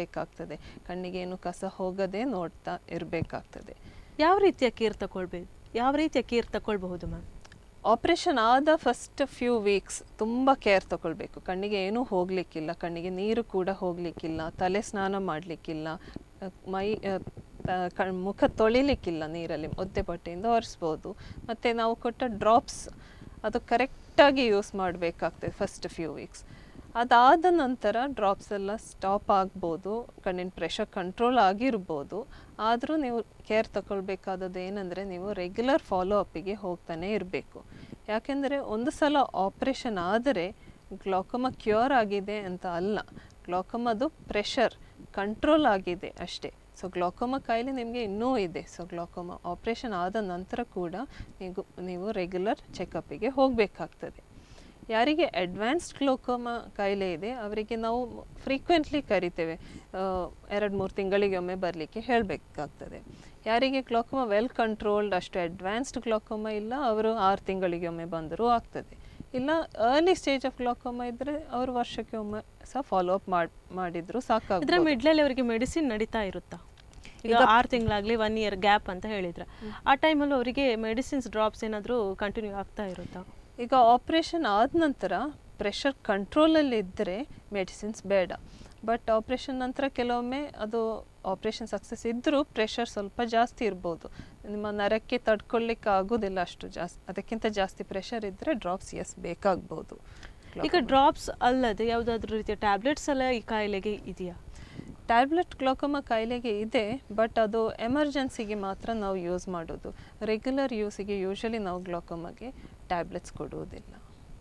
Speaker 2: ತಗೊಳ್ಬೇಕಾಗ್ತದೆ ಕಣ್ಣಿಗೇನು ಕಸ ಹೋಗದೆ ನೋಡ್ತಾ ಇರಬೇಕಾಗ್ತದೆ
Speaker 1: ಯಾವ ರೀತಿಯ ಕೇರ್ ತಗೊಳ್ಬೇಕು ಯಾವ ರೀತಿಯ ಕೇರ್ ತಗೊಳ್ಬಹುದು ಮ್ಯಾಮ್
Speaker 2: ಆಪ್ರೇಷನ್ ಆದ ಫಸ್ಟ್ ಫ್ಯೂ ವೀಕ್ಸ್ ತುಂಬ ಕೇರ್ ತಗೊಳ್ಬೇಕು ಕಣ್ಣಿಗೆ ಏನೂ ಹೋಗಲಿಕ್ಕಿಲ್ಲ ಕಣ್ಣಿಗೆ ನೀರು ಕೂಡ ಹೋಗಲಿಕ್ಕಿಲ್ಲ ತಲೆ ಸ್ನಾನ ಮಾಡಲಿಕ್ಕಿಲ್ಲ ಮೈ ಆ, ತ- ಕ- ಮುಖ ತೊಳಿಲಿಕ್ಕಿಲ್ಲ ನೀರಲ್ಲಿ ಒದ್ದೆ ಬಟ್ಟೆಯಿಂದ ಒರೆಸ್ಬೋದು ಮತ್ತು ನಾವು ಕೊಟ್ಟ ಡ್ರಾಪ್ಸ್ ಅದು ಕರೆಕ್ಟಾಗಿ ಯೂಸ್ ಮಾಡಬೇಕಾಗ್ತದೆ ಫಸ್ಟ್ ಫ್ಯೂ ವೀಕ್ಸ್ ಅದಾದ ನಂತರ ಡ್ರಾಪ್ಸ್ ಎಲ್ಲ ಸ್ಟಾಪ್ ಆಗ್ಬೋದು ಕಣ್ಣಿನ ಪ್ರೆಷರ್ ಕಂಟ್ರೋಲ್ ಆಗಿರ್ಬೋದು ಆದರೂ ನೀವು ಕೇರ್ ತಗೊಳ್ಬೇಕಾದದ್ದು ಏನಂದರೆ ನೀವು ರೆಗ್ಯುಲರ್ ಫಾಲೋ ಅಪ್ಪಿಗೆ ಹೋಗ್ತಾನೆ ಇರಬೇಕು ಯಾಕೆಂದರೆ ಒಂದು ಸಲ ಆಪ್ರೇಷನ್ ಆದರೆ ಗ್ಲಾಕೋಮ ಕ್ಯೂರ್ ಆಗಿದೆ ಅಂತ ಅಲ್ಲ ಗ್ಲಾಕೋಮದು ಪ್ರೆಷರ್ ಕಂಟ್ರೋಲ್ ಆಗಿದೆ ಅಷ್ಟೇ ಸೊ ಗ್ಲಾಕೋಮ ಕಾಯಿಲೆ ನಿಮಗೆ ಇನ್ನೂ ಇದೆ ಸೊ ಗ್ಲಾಕೋಮ ಆಪ್ರೇಷನ್ ಆದ ನಂತರ ಕೂಡ ನೀವು ನೀವು ರೆಗ್ಯುಲರ್ ಚೆಕಪ್ಪಿಗೆ ಹೋಗಬೇಕಾಗ್ತದೆ ಯಾರಿಗೆ ಅಡ್ವಾನ್ಸ್ಡ್ ಗ್ಲೋಕೋಮಾ ಕಾಯಿಲೆ ಇದೆ ಅವರಿಗೆ ನಾವು ಫ್ರೀಕ್ವೆಂಟ್ಲಿ ಕರಿತೇವೆ ಎರಡು ಮೂರು ತಿಂಗಳಿಗೆ ಒಮ್ಮೆ ಬರಲಿಕ್ಕೆ ಹೇಳಬೇಕಾಗ್ತದೆ ಯಾರಿಗೆ ಗ್ಲೋಕೋಮಾ ವೆಲ್ ಕಂಟ್ರೋಲ್ಡ್ ಅಷ್ಟು ಅಡ್ವಾನ್ಸ್ಡ್ ಗ್ಲೋಕೋಮಾ ಇಲ್ಲ ಅವರು ಆರು ತಿಂಗಳಿಗೆ ಒಮ್ಮೆ ಬಂದರೂ ಆಗ್ತದೆ ಇಲ್ಲ ಅರ್ಲಿ ಸ್ಟೇಜ್ ಆಫ್ ಗ್ಲೋಕೋಮಾ ಇದ್ದರೆ ಅವರು ವರ್ಷಕ್ಕೆ ಒಮ್ಮೆ ಸಹ ಫಾಲೋ ಅಪ್ ಮಾಡಿ ಮಾಡಿದ್ರು
Speaker 1: ಇದರ
Speaker 2: ಸಾಕಾಗ್ತದೆ
Speaker 1: ಮಿಡ್ಲಲ್ಲಿ ಅವರಿಗೆ ಮೆಡಿಸಿನ್ ನಡೀತಾ ಇರುತ್ತಾ ಈಗ ಆರು ತಿಂಗಳಾಗ್ಲಿ ಒನ್ ಇಯರ್ ಗ್ಯಾಪ್ ಅಂತ ಹೇಳಿದ್ರ ಆ ಟೈಮಲ್ಲಿ ಅವರಿಗೆ ಮೆಡಿಸಿನ್ಸ್ ಡ್ರಾಪ್ಸ್ ಏನಾದರೂ ಕಂಟಿನ್ಯೂ ಆಗ್ತಾ ಇರುತ್ತಾ
Speaker 2: ಈಗ ಆಪ್ರೇಷನ್ ಆದ ನಂತರ ಪ್ರೆಷರ್ ಕಂಟ್ರೋಲಲ್ಲಿ ಇದ್ದರೆ ಮೆಡಿಸಿನ್ಸ್ ಬೇಡ ಬಟ್ ಆಪ್ರೇಷನ್ ನಂತರ ಕೆಲವೊಮ್ಮೆ ಅದು ಆಪ್ರೇಷನ್ ಸಕ್ಸಸ್ ಇದ್ದರೂ ಪ್ರೆಷರ್ ಸ್ವಲ್ಪ ಜಾಸ್ತಿ ಇರ್ಬೋದು ನಿಮ್ಮ ನರಕ್ಕೆ ತಡ್ಕೊಳ್ಳಿಕ್ಕೆ ಆಗೋದಿಲ್ಲ ಅಷ್ಟು ಜಾಸ್ತಿ ಅದಕ್ಕಿಂತ ಜಾಸ್ತಿ ಪ್ರೆಷರ್ ಇದ್ದರೆ ಡ್ರಾಪ್ಸ್ ಎಸ್ ಬೇಕಾಗ್ಬೋದು
Speaker 1: ಈಗ ಡ್ರಾಪ್ಸ್ ಅಲ್ಲದೆ ಯಾವುದಾದ್ರೂ ರೀತಿಯ ಟ್ಯಾಬ್ಲೆಟ್ಸ್ ಎಲ್ಲ ಈ ಕಾಯಿಲೆಗೆ ಇದೆಯಾ
Speaker 2: ಟ್ಯಾಬ್ಲೆಟ್ ಗ್ಲೋಕೋಮಾ ಕಾಯಿಲೆಗೆ ಇದೆ ಬಟ್ ಅದು ಎಮರ್ಜೆನ್ಸಿಗೆ ಮಾತ್ರ ನಾವು ಯೂಸ್ ಮಾಡೋದು ರೆಗ್ಯುಲರ್ ಯೂಸಿಗೆ ಯೂಶಲಿ ನಾವು ಗ್ಲೋಕೋಮಾಗೆ ಟ್ಯಾಬ್ಲೆಟ್ಸ್ ಕೊಡುವುದಿಲ್ಲ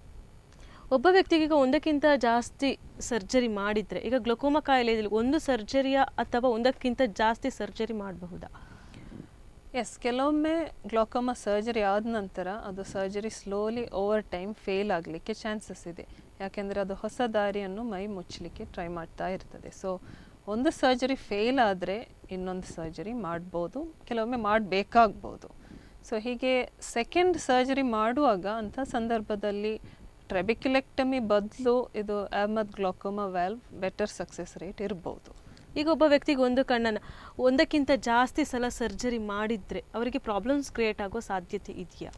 Speaker 1: ಒಬ್ಬ ವ್ಯಕ್ತಿಗೆ ಈಗ ಒಂದಕ್ಕಿಂತ ಜಾಸ್ತಿ ಸರ್ಜರಿ ಮಾಡಿದ್ರೆ ಈಗ ಗ್ಲೊಕೋಮಾ ಕಾಯಿಲೆಯಲ್ಲಿ ಒಂದು ಸರ್ಜರಿಯ ಅಥವಾ ಒಂದಕ್ಕಿಂತ ಜಾಸ್ತಿ ಸರ್ಜರಿ ಮಾಡಬಹುದಾ
Speaker 2: ಎಸ್ ಕೆಲವೊಮ್ಮೆ ಗ್ಲಾಕೋಮಾ ಸರ್ಜರಿ ಆದ ನಂತರ ಅದು surgery slowly over time fail ಆಗಲಿಕ್ಕೆ ಚಾನ್ಸಸ್ ಇದೆ ಯಾಕೆಂದರೆ ಅದು ಹೊಸ ದಾರಿಯನ್ನು ಮೈ ಮುಚ್ಚಲಿಕ್ಕೆ ಟ್ರೈ ಮಾಡ್ತಾ ಇರ್ತದೆ ಸೊ ಒಂದು ಸರ್ಜರಿ ಫೇಲ್ ಆದರೆ ಇನ್ನೊಂದು ಸರ್ಜರಿ ಮಾಡ್ಬೋದು ಕೆಲವೊಮ್ಮೆ ಮಾಡಬೇಕಾಗ್ಬೋದು ಸೊ ಹೀಗೆ ಸೆಕೆಂಡ್ ಸರ್ಜರಿ ಮಾಡುವಾಗ ಅಂಥ ಸಂದರ್ಭದಲ್ಲಿ ಟ್ರೆಬಿಕ್ಯುಲೆಕ್ಟಮಿ ಬದಲು ಇದು Ahmed glaucoma valve better success rate ಇರ್ಬೋದು
Speaker 1: ಈಗ ಒಬ್ಬ ವ್ಯಕ್ತಿಗೆ ಒಂದು ಕಣ್ಣನ್ನು ಒಂದಕ್ಕಿಂತ ಜಾಸ್ತಿ ಸಲ ಸರ್ಜರಿ ಮಾಡಿದ್ರೆ ಅವರಿಗೆ ಪ್ರಾಬ್ಲಮ್ಸ್ ಕ್ರಿಯೇಟ್ ಆಗೋ ಸಾಧ್ಯತೆ ಇದೆಯಾ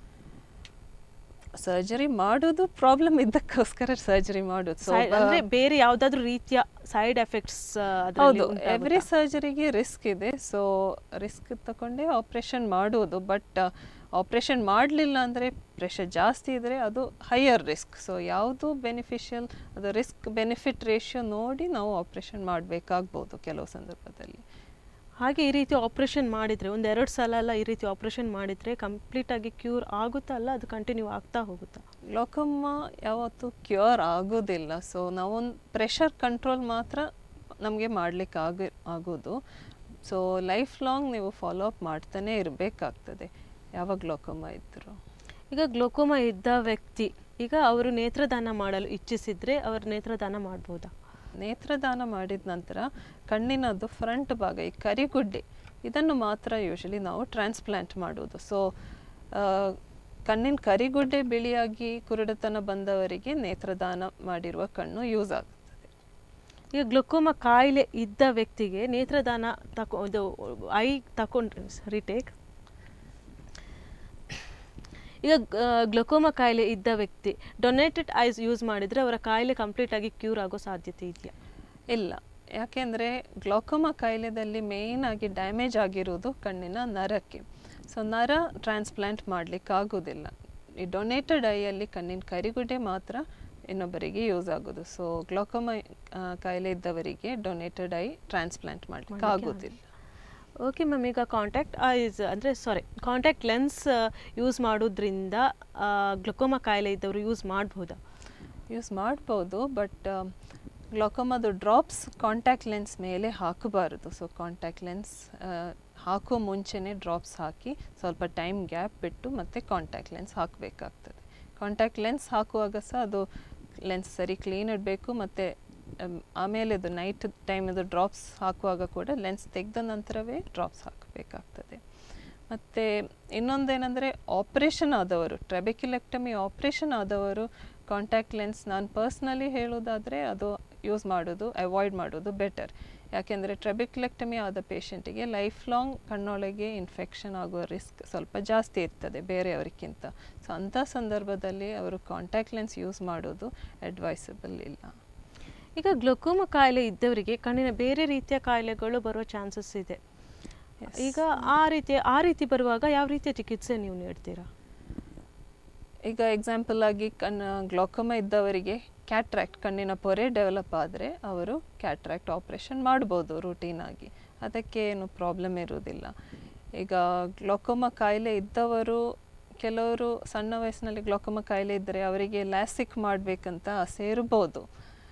Speaker 2: ಸರ್ಜರಿ ಮಾಡೋದು ಪ್ರಾಬ್ಲಮ್ ಇದ್ದಕ್ಕೋಸ್ಕರ ಸರ್ಜರಿ ಮಾಡೋದು ಸೊ
Speaker 1: Side- ಅಂದ್ರೆ ಬೇರೆ ಯಾವ್ದಾದ್ರು ರೀತಿಯ ಸೈಡ್ ಎಫೆಕ್ಟ್ಸ್
Speaker 2: ಹೌದು ಎವ್ರಿ ಸರ್ಜರಿಗೆ ರಿಸ್ಕ್ ಇದೆ ಸೊ ರಿಸ್ಕ್ ತಗೊಂಡೇ ಆಪ್ರೇಷನ್ ಮಾಡೋದು ಬಟ್ ಆಪ್ರೇಷನ್ ಮಾಡಲಿಲ್ಲ ಅಂದರೆ ಪ್ರೆಷರ್ ಜಾಸ್ತಿ ಇದ್ದರೆ ಅದು ಹೈಯರ್ ರಿಸ್ಕ್ ಸೊ ಯಾವುದು ಬೆನಿಫಿಷಿಯಲ್ ಅದು ರಿಸ್ಕ್ ಬೆನಿಫಿಟ್ ರೇಷಿಯೋ ನೋಡಿ ನಾವು ಆಪ್ರೇಷನ್ ಮಾಡಬೇಕಾಗ್ಬೋದು ಕೆಲವು ಸಂದರ್ಭದಲ್ಲಿ
Speaker 1: ಹಾಗೆ ಈ ರೀತಿ ಆಪರೇಷನ್ ಮಾಡಿದ್ರೆ ಒಂದು ಎರಡು ಸಲ ಎಲ್ಲ ಈ ರೀತಿ ಆಪರೇಷನ್ ಮಾಡಿದ್ರೆ ಕಂಪ್ಲೀಟ್ ಆಗಿ ಕ್ಯೂರ್ ಆಗುತ್ತಾ ಅಲ್ಲ ಅದು ಕಂಟಿನ್ಯೂ ಆಗ್ತಾ ಹೋಗುತ್ತಾ
Speaker 2: ಗ್ಲೋಕೋಮ ಯಾವತ್ತೂ ಕ್ಯೂರ್ ಆಗೋದಿಲ್ಲ ಸೊ ನಾವೊಂದು ಪ್ರೆಷರ್ ಕಂಟ್ರೋಲ್ ಮಾತ್ರ ನಮಗೆ ಮಾಡಲಿಕ್ಕೆ ಆಗ ಆಗೋದು ಸೊ ಲೈಫ್ ಲಾಂಗ್ ನೀವು ಫಾಲೋ ಅಪ್ ಮಾಡ್ತಾನೆ ಇರಬೇಕಾಗ್ತದೆ ಯಾವ ಗ್ಲೋಕೋಮ ಇದ್ದರೂ
Speaker 1: ಈಗ ಗ್ಲೋಕೋಮಾ ಇದ್ದ ವ್ಯಕ್ತಿ ಈಗ ಅವರು ನೇತ್ರದಾನ ಮಾಡಲು ಇಚ್ಛಿಸಿದ್ರೆ ಅವರು ನೇತ್ರದಾನ ಮಾಡ್ಬೋದಾ
Speaker 2: ನೇತ್ರದಾನ ಮಾಡಿದ ನಂತರ ಕಣ್ಣಿನದ್ದು ಫ್ರಂಟ್ ಭಾಗ ಈ ಕರಿಗುಡ್ಡೆ ಇದನ್ನು ಮಾತ್ರ ಯೂಶಲಿ ನಾವು ಟ್ರಾನ್ಸ್ಪ್ಲಾಂಟ್ ಮಾಡೋದು ಸೊ ಕಣ್ಣಿನ ಕರಿಗುಡ್ಡೆ ಬಿಳಿಯಾಗಿ ಕುರುಡತನ ಬಂದವರಿಗೆ ನೇತ್ರದಾನ ಮಾಡಿರುವ ಕಣ್ಣು ಯೂಸ್ ಆಗುತ್ತದೆ
Speaker 1: ಈಗ ಗ್ಲುಕೋಮಾ ಕಾಯಿಲೆ ಇದ್ದ ವ್ಯಕ್ತಿಗೆ ನೇತ್ರದಾನ ತಕೊ ಇದು ಐ ತಕೊಂಡ್ರೆ ರಿಟೇಕ್ ಈಗ ಗ್ಲುಕೋಮಾ ಕಾಯಿಲೆ ಇದ್ದ ವ್ಯಕ್ತಿ ಡೊನೇಟೆಡ್ ಐಸ್ ಯೂಸ್ ಮಾಡಿದ್ರೆ ಅವರ ಕಾಯಿಲೆ ಕಂಪ್ಲೀಟ್ ಆಗಿ ಕ್ಯೂರ್ ಆಗೋ ಸಾಧ್ಯತೆ ಇದೆಯಾ
Speaker 2: ಇಲ್ಲ ಯಾಕೆಂದರೆ ಗ್ಲಾಕೋಮಾ ಕಾಯಿಲೆದಲ್ಲಿ ಮೇಯ್ನ್ ಆಗಿ ಡ್ಯಾಮೇಜ್ ಆಗಿರೋದು ಕಣ್ಣಿನ ನರಕ್ಕೆ ಸೊ ನರ ಟ್ರಾನ್ಸ್ಪ್ಲಾಂಟ್ ಮಾಡಲಿಕ್ಕೆ ಆಗೋದಿಲ್ಲ ಈ ಡೊನೇಟೆಡ್ ಐಯಲ್ಲಿ ಕಣ್ಣಿನ ಕರಿಗುಡ್ಡೆ ಮಾತ್ರ ಇನ್ನೊಬ್ಬರಿಗೆ ಯೂಸ್ ಆಗೋದು ಸೊ ಗ್ಲಾಕೋಮಾ ಕಾಯಿಲೆ ಇದ್ದವರಿಗೆ ಡೊನೇಟೆಡ್ ಐ ಟ್ರಾನ್ಸ್ಪ್ಲಾಂಟ್ ಮಾಡಲಿಕ್ಕೆ ಆಗೋದಿಲ್ಲ
Speaker 1: ಓಕೆ ಮ್ಯಾಮ್ ಈಗ ಕಾಂಟ್ಯಾಕ್ಟ್ ಐಸ್ ಅಂದರೆ ಸಾರಿ ಕಾಂಟ್ಯಾಕ್ಟ್ ಲೆನ್ಸ್ ಯೂಸ್ ಮಾಡೋದ್ರಿಂದ ಗ್ಲುಕೋಮಾ ಕಾಯಿಲೆ ಇದ್ದವರು ಯೂಸ್ ಮಾಡ್ಬೋದಾ
Speaker 2: ಯೂಸ್ ಮಾಡ್ಬೋದು ಬಟ್ ಗ್ಲಾಕೋಮದು ಡ್ರಾಪ್ಸ್ ಕಾಂಟ್ಯಾಕ್ಟ್ ಲೆನ್ಸ್ ಮೇಲೆ ಹಾಕಬಾರದು ಸೊ ಕಾಂಟ್ಯಾಕ್ಟ್ ಲೆನ್ಸ್ ಹಾಕೋ ಮುಂಚೆನೇ ಡ್ರಾಪ್ಸ್ ಹಾಕಿ ಸ್ವಲ್ಪ ಟೈಮ್ ಗ್ಯಾಪ್ ಬಿಟ್ಟು ಮತ್ತೆ ಕಾಂಟ್ಯಾಕ್ಟ್ ಲೆನ್ಸ್ ಹಾಕಬೇಕಾಗ್ತದೆ ಕಾಂಟ್ಯಾಕ್ಟ್ ಲೆನ್ಸ್ ಹಾಕುವಾಗ ಸಹ ಅದು ಲೆನ್ಸ್ ಸರಿ ಕ್ಲೀನ್ ಇಡಬೇಕು ಮತ್ತು ಆಮೇಲೆ ಅದು ನೈಟ್ ಟೈಮದು ಡ್ರಾಪ್ಸ್ ಹಾಕುವಾಗ ಕೂಡ ಲೆನ್ಸ್ ತೆಗೆದ ನಂತರವೇ ಡ್ರಾಪ್ಸ್ ಹಾಕಬೇಕಾಗ್ತದೆ ಮತ್ತು ಇನ್ನೊಂದೇನೆಂದರೆ ಆಪ್ರೇಷನ್ ಆದವರು ಟ್ರೆಬೆಕ್ಯುಲೆಕ್ಟಮಿ ಆಪ್ರೇಷನ್ ಆದವರು ಕಾಂಟ್ಯಾಕ್ಟ್ ಲೆನ್ಸ್ ನಾನು ಪರ್ಸ್ನಲಿ ಹೇಳೋದಾದರೆ ಅದು ಯೂಸ್ ಮಾಡೋದು ಅವಾಯ್ಡ್ ಮಾಡೋದು ಬೆಟರ್ ಯಾಕೆಂದರೆ ಟ್ರೆಬಿಕ್ಲೆಕ್ಟಮಿ ಆದ ಪೇಷಂಟಿಗೆ ಲೈಫ್ ಲಾಂಗ್ ಕಣ್ಣೊಳಗೆ ಇನ್ಫೆಕ್ಷನ್ ಆಗುವ ರಿಸ್ಕ್ ಸ್ವಲ್ಪ ಜಾಸ್ತಿ ಇರ್ತದೆ ಬೇರೆಯವರಿಗಿಂತ ಸೊ ಅಂಥ ಸಂದರ್ಭದಲ್ಲಿ ಅವರು ಕಾಂಟ್ಯಾಕ್ಟ್ ಲೆನ್ಸ್ ಯೂಸ್ ಮಾಡೋದು ಅಡ್ವೈಸಬಲ್ ಇಲ್ಲ
Speaker 1: ಈಗ ಗ್ಲುಕೋಮ ಕಾಯಿಲೆ ಇದ್ದವರಿಗೆ ಕಣ್ಣಿನ ಬೇರೆ ರೀತಿಯ ಕಾಯಿಲೆಗಳು ಬರುವ ಚಾನ್ಸಸ್ ಇದೆ
Speaker 2: Yes.
Speaker 1: ಈಗ ಆ ರೀತಿ ಆ ರೀತಿ ಬರುವಾಗ ಯಾವ ರೀತಿಯ ಚಿಕಿತ್ಸೆ ನೀವು ನೀಡ್ತೀರಾ
Speaker 2: ಈಗ ಎಕ್ಸಾಂಪಲ್ ಆಗಿ ಕಣ್ಣು ಗ್ಲಾಕೋಮ ಇದ್ದವರಿಗೆ ಕ್ಯಾಟ್ರಾಕ್ಟ್ ಕಣ್ಣಿನ ಪೊರೆ ಡೆವಲಪ್ ಆದರೆ ಅವರು ಕ್ಯಾಟ್ರಾಕ್ಟ್ ಆಪ್ರೇಷನ್ ಮಾಡ್ಬೋದು ರೂಟೀನ್ ಆಗಿ ಅದಕ್ಕೆ ಏನು ಪ್ರಾಬ್ಲಮ್ ಇರುವುದಿಲ್ಲ ಈಗ ಗ್ಲಾಕೋಮ ಕಾಯಿಲೆ ಇದ್ದವರು ಕೆಲವರು ಸಣ್ಣ ವಯಸ್ಸಿನಲ್ಲಿ ಗ್ಲಾಕೋಮ ಕಾಯಿಲೆ ಇದ್ದರೆ ಅವರಿಗೆ ಲ್ಯಾಸಿಕ್ ಮಾಡಬೇಕಂತ ಆಸೆ ಇರ್ಬೋದು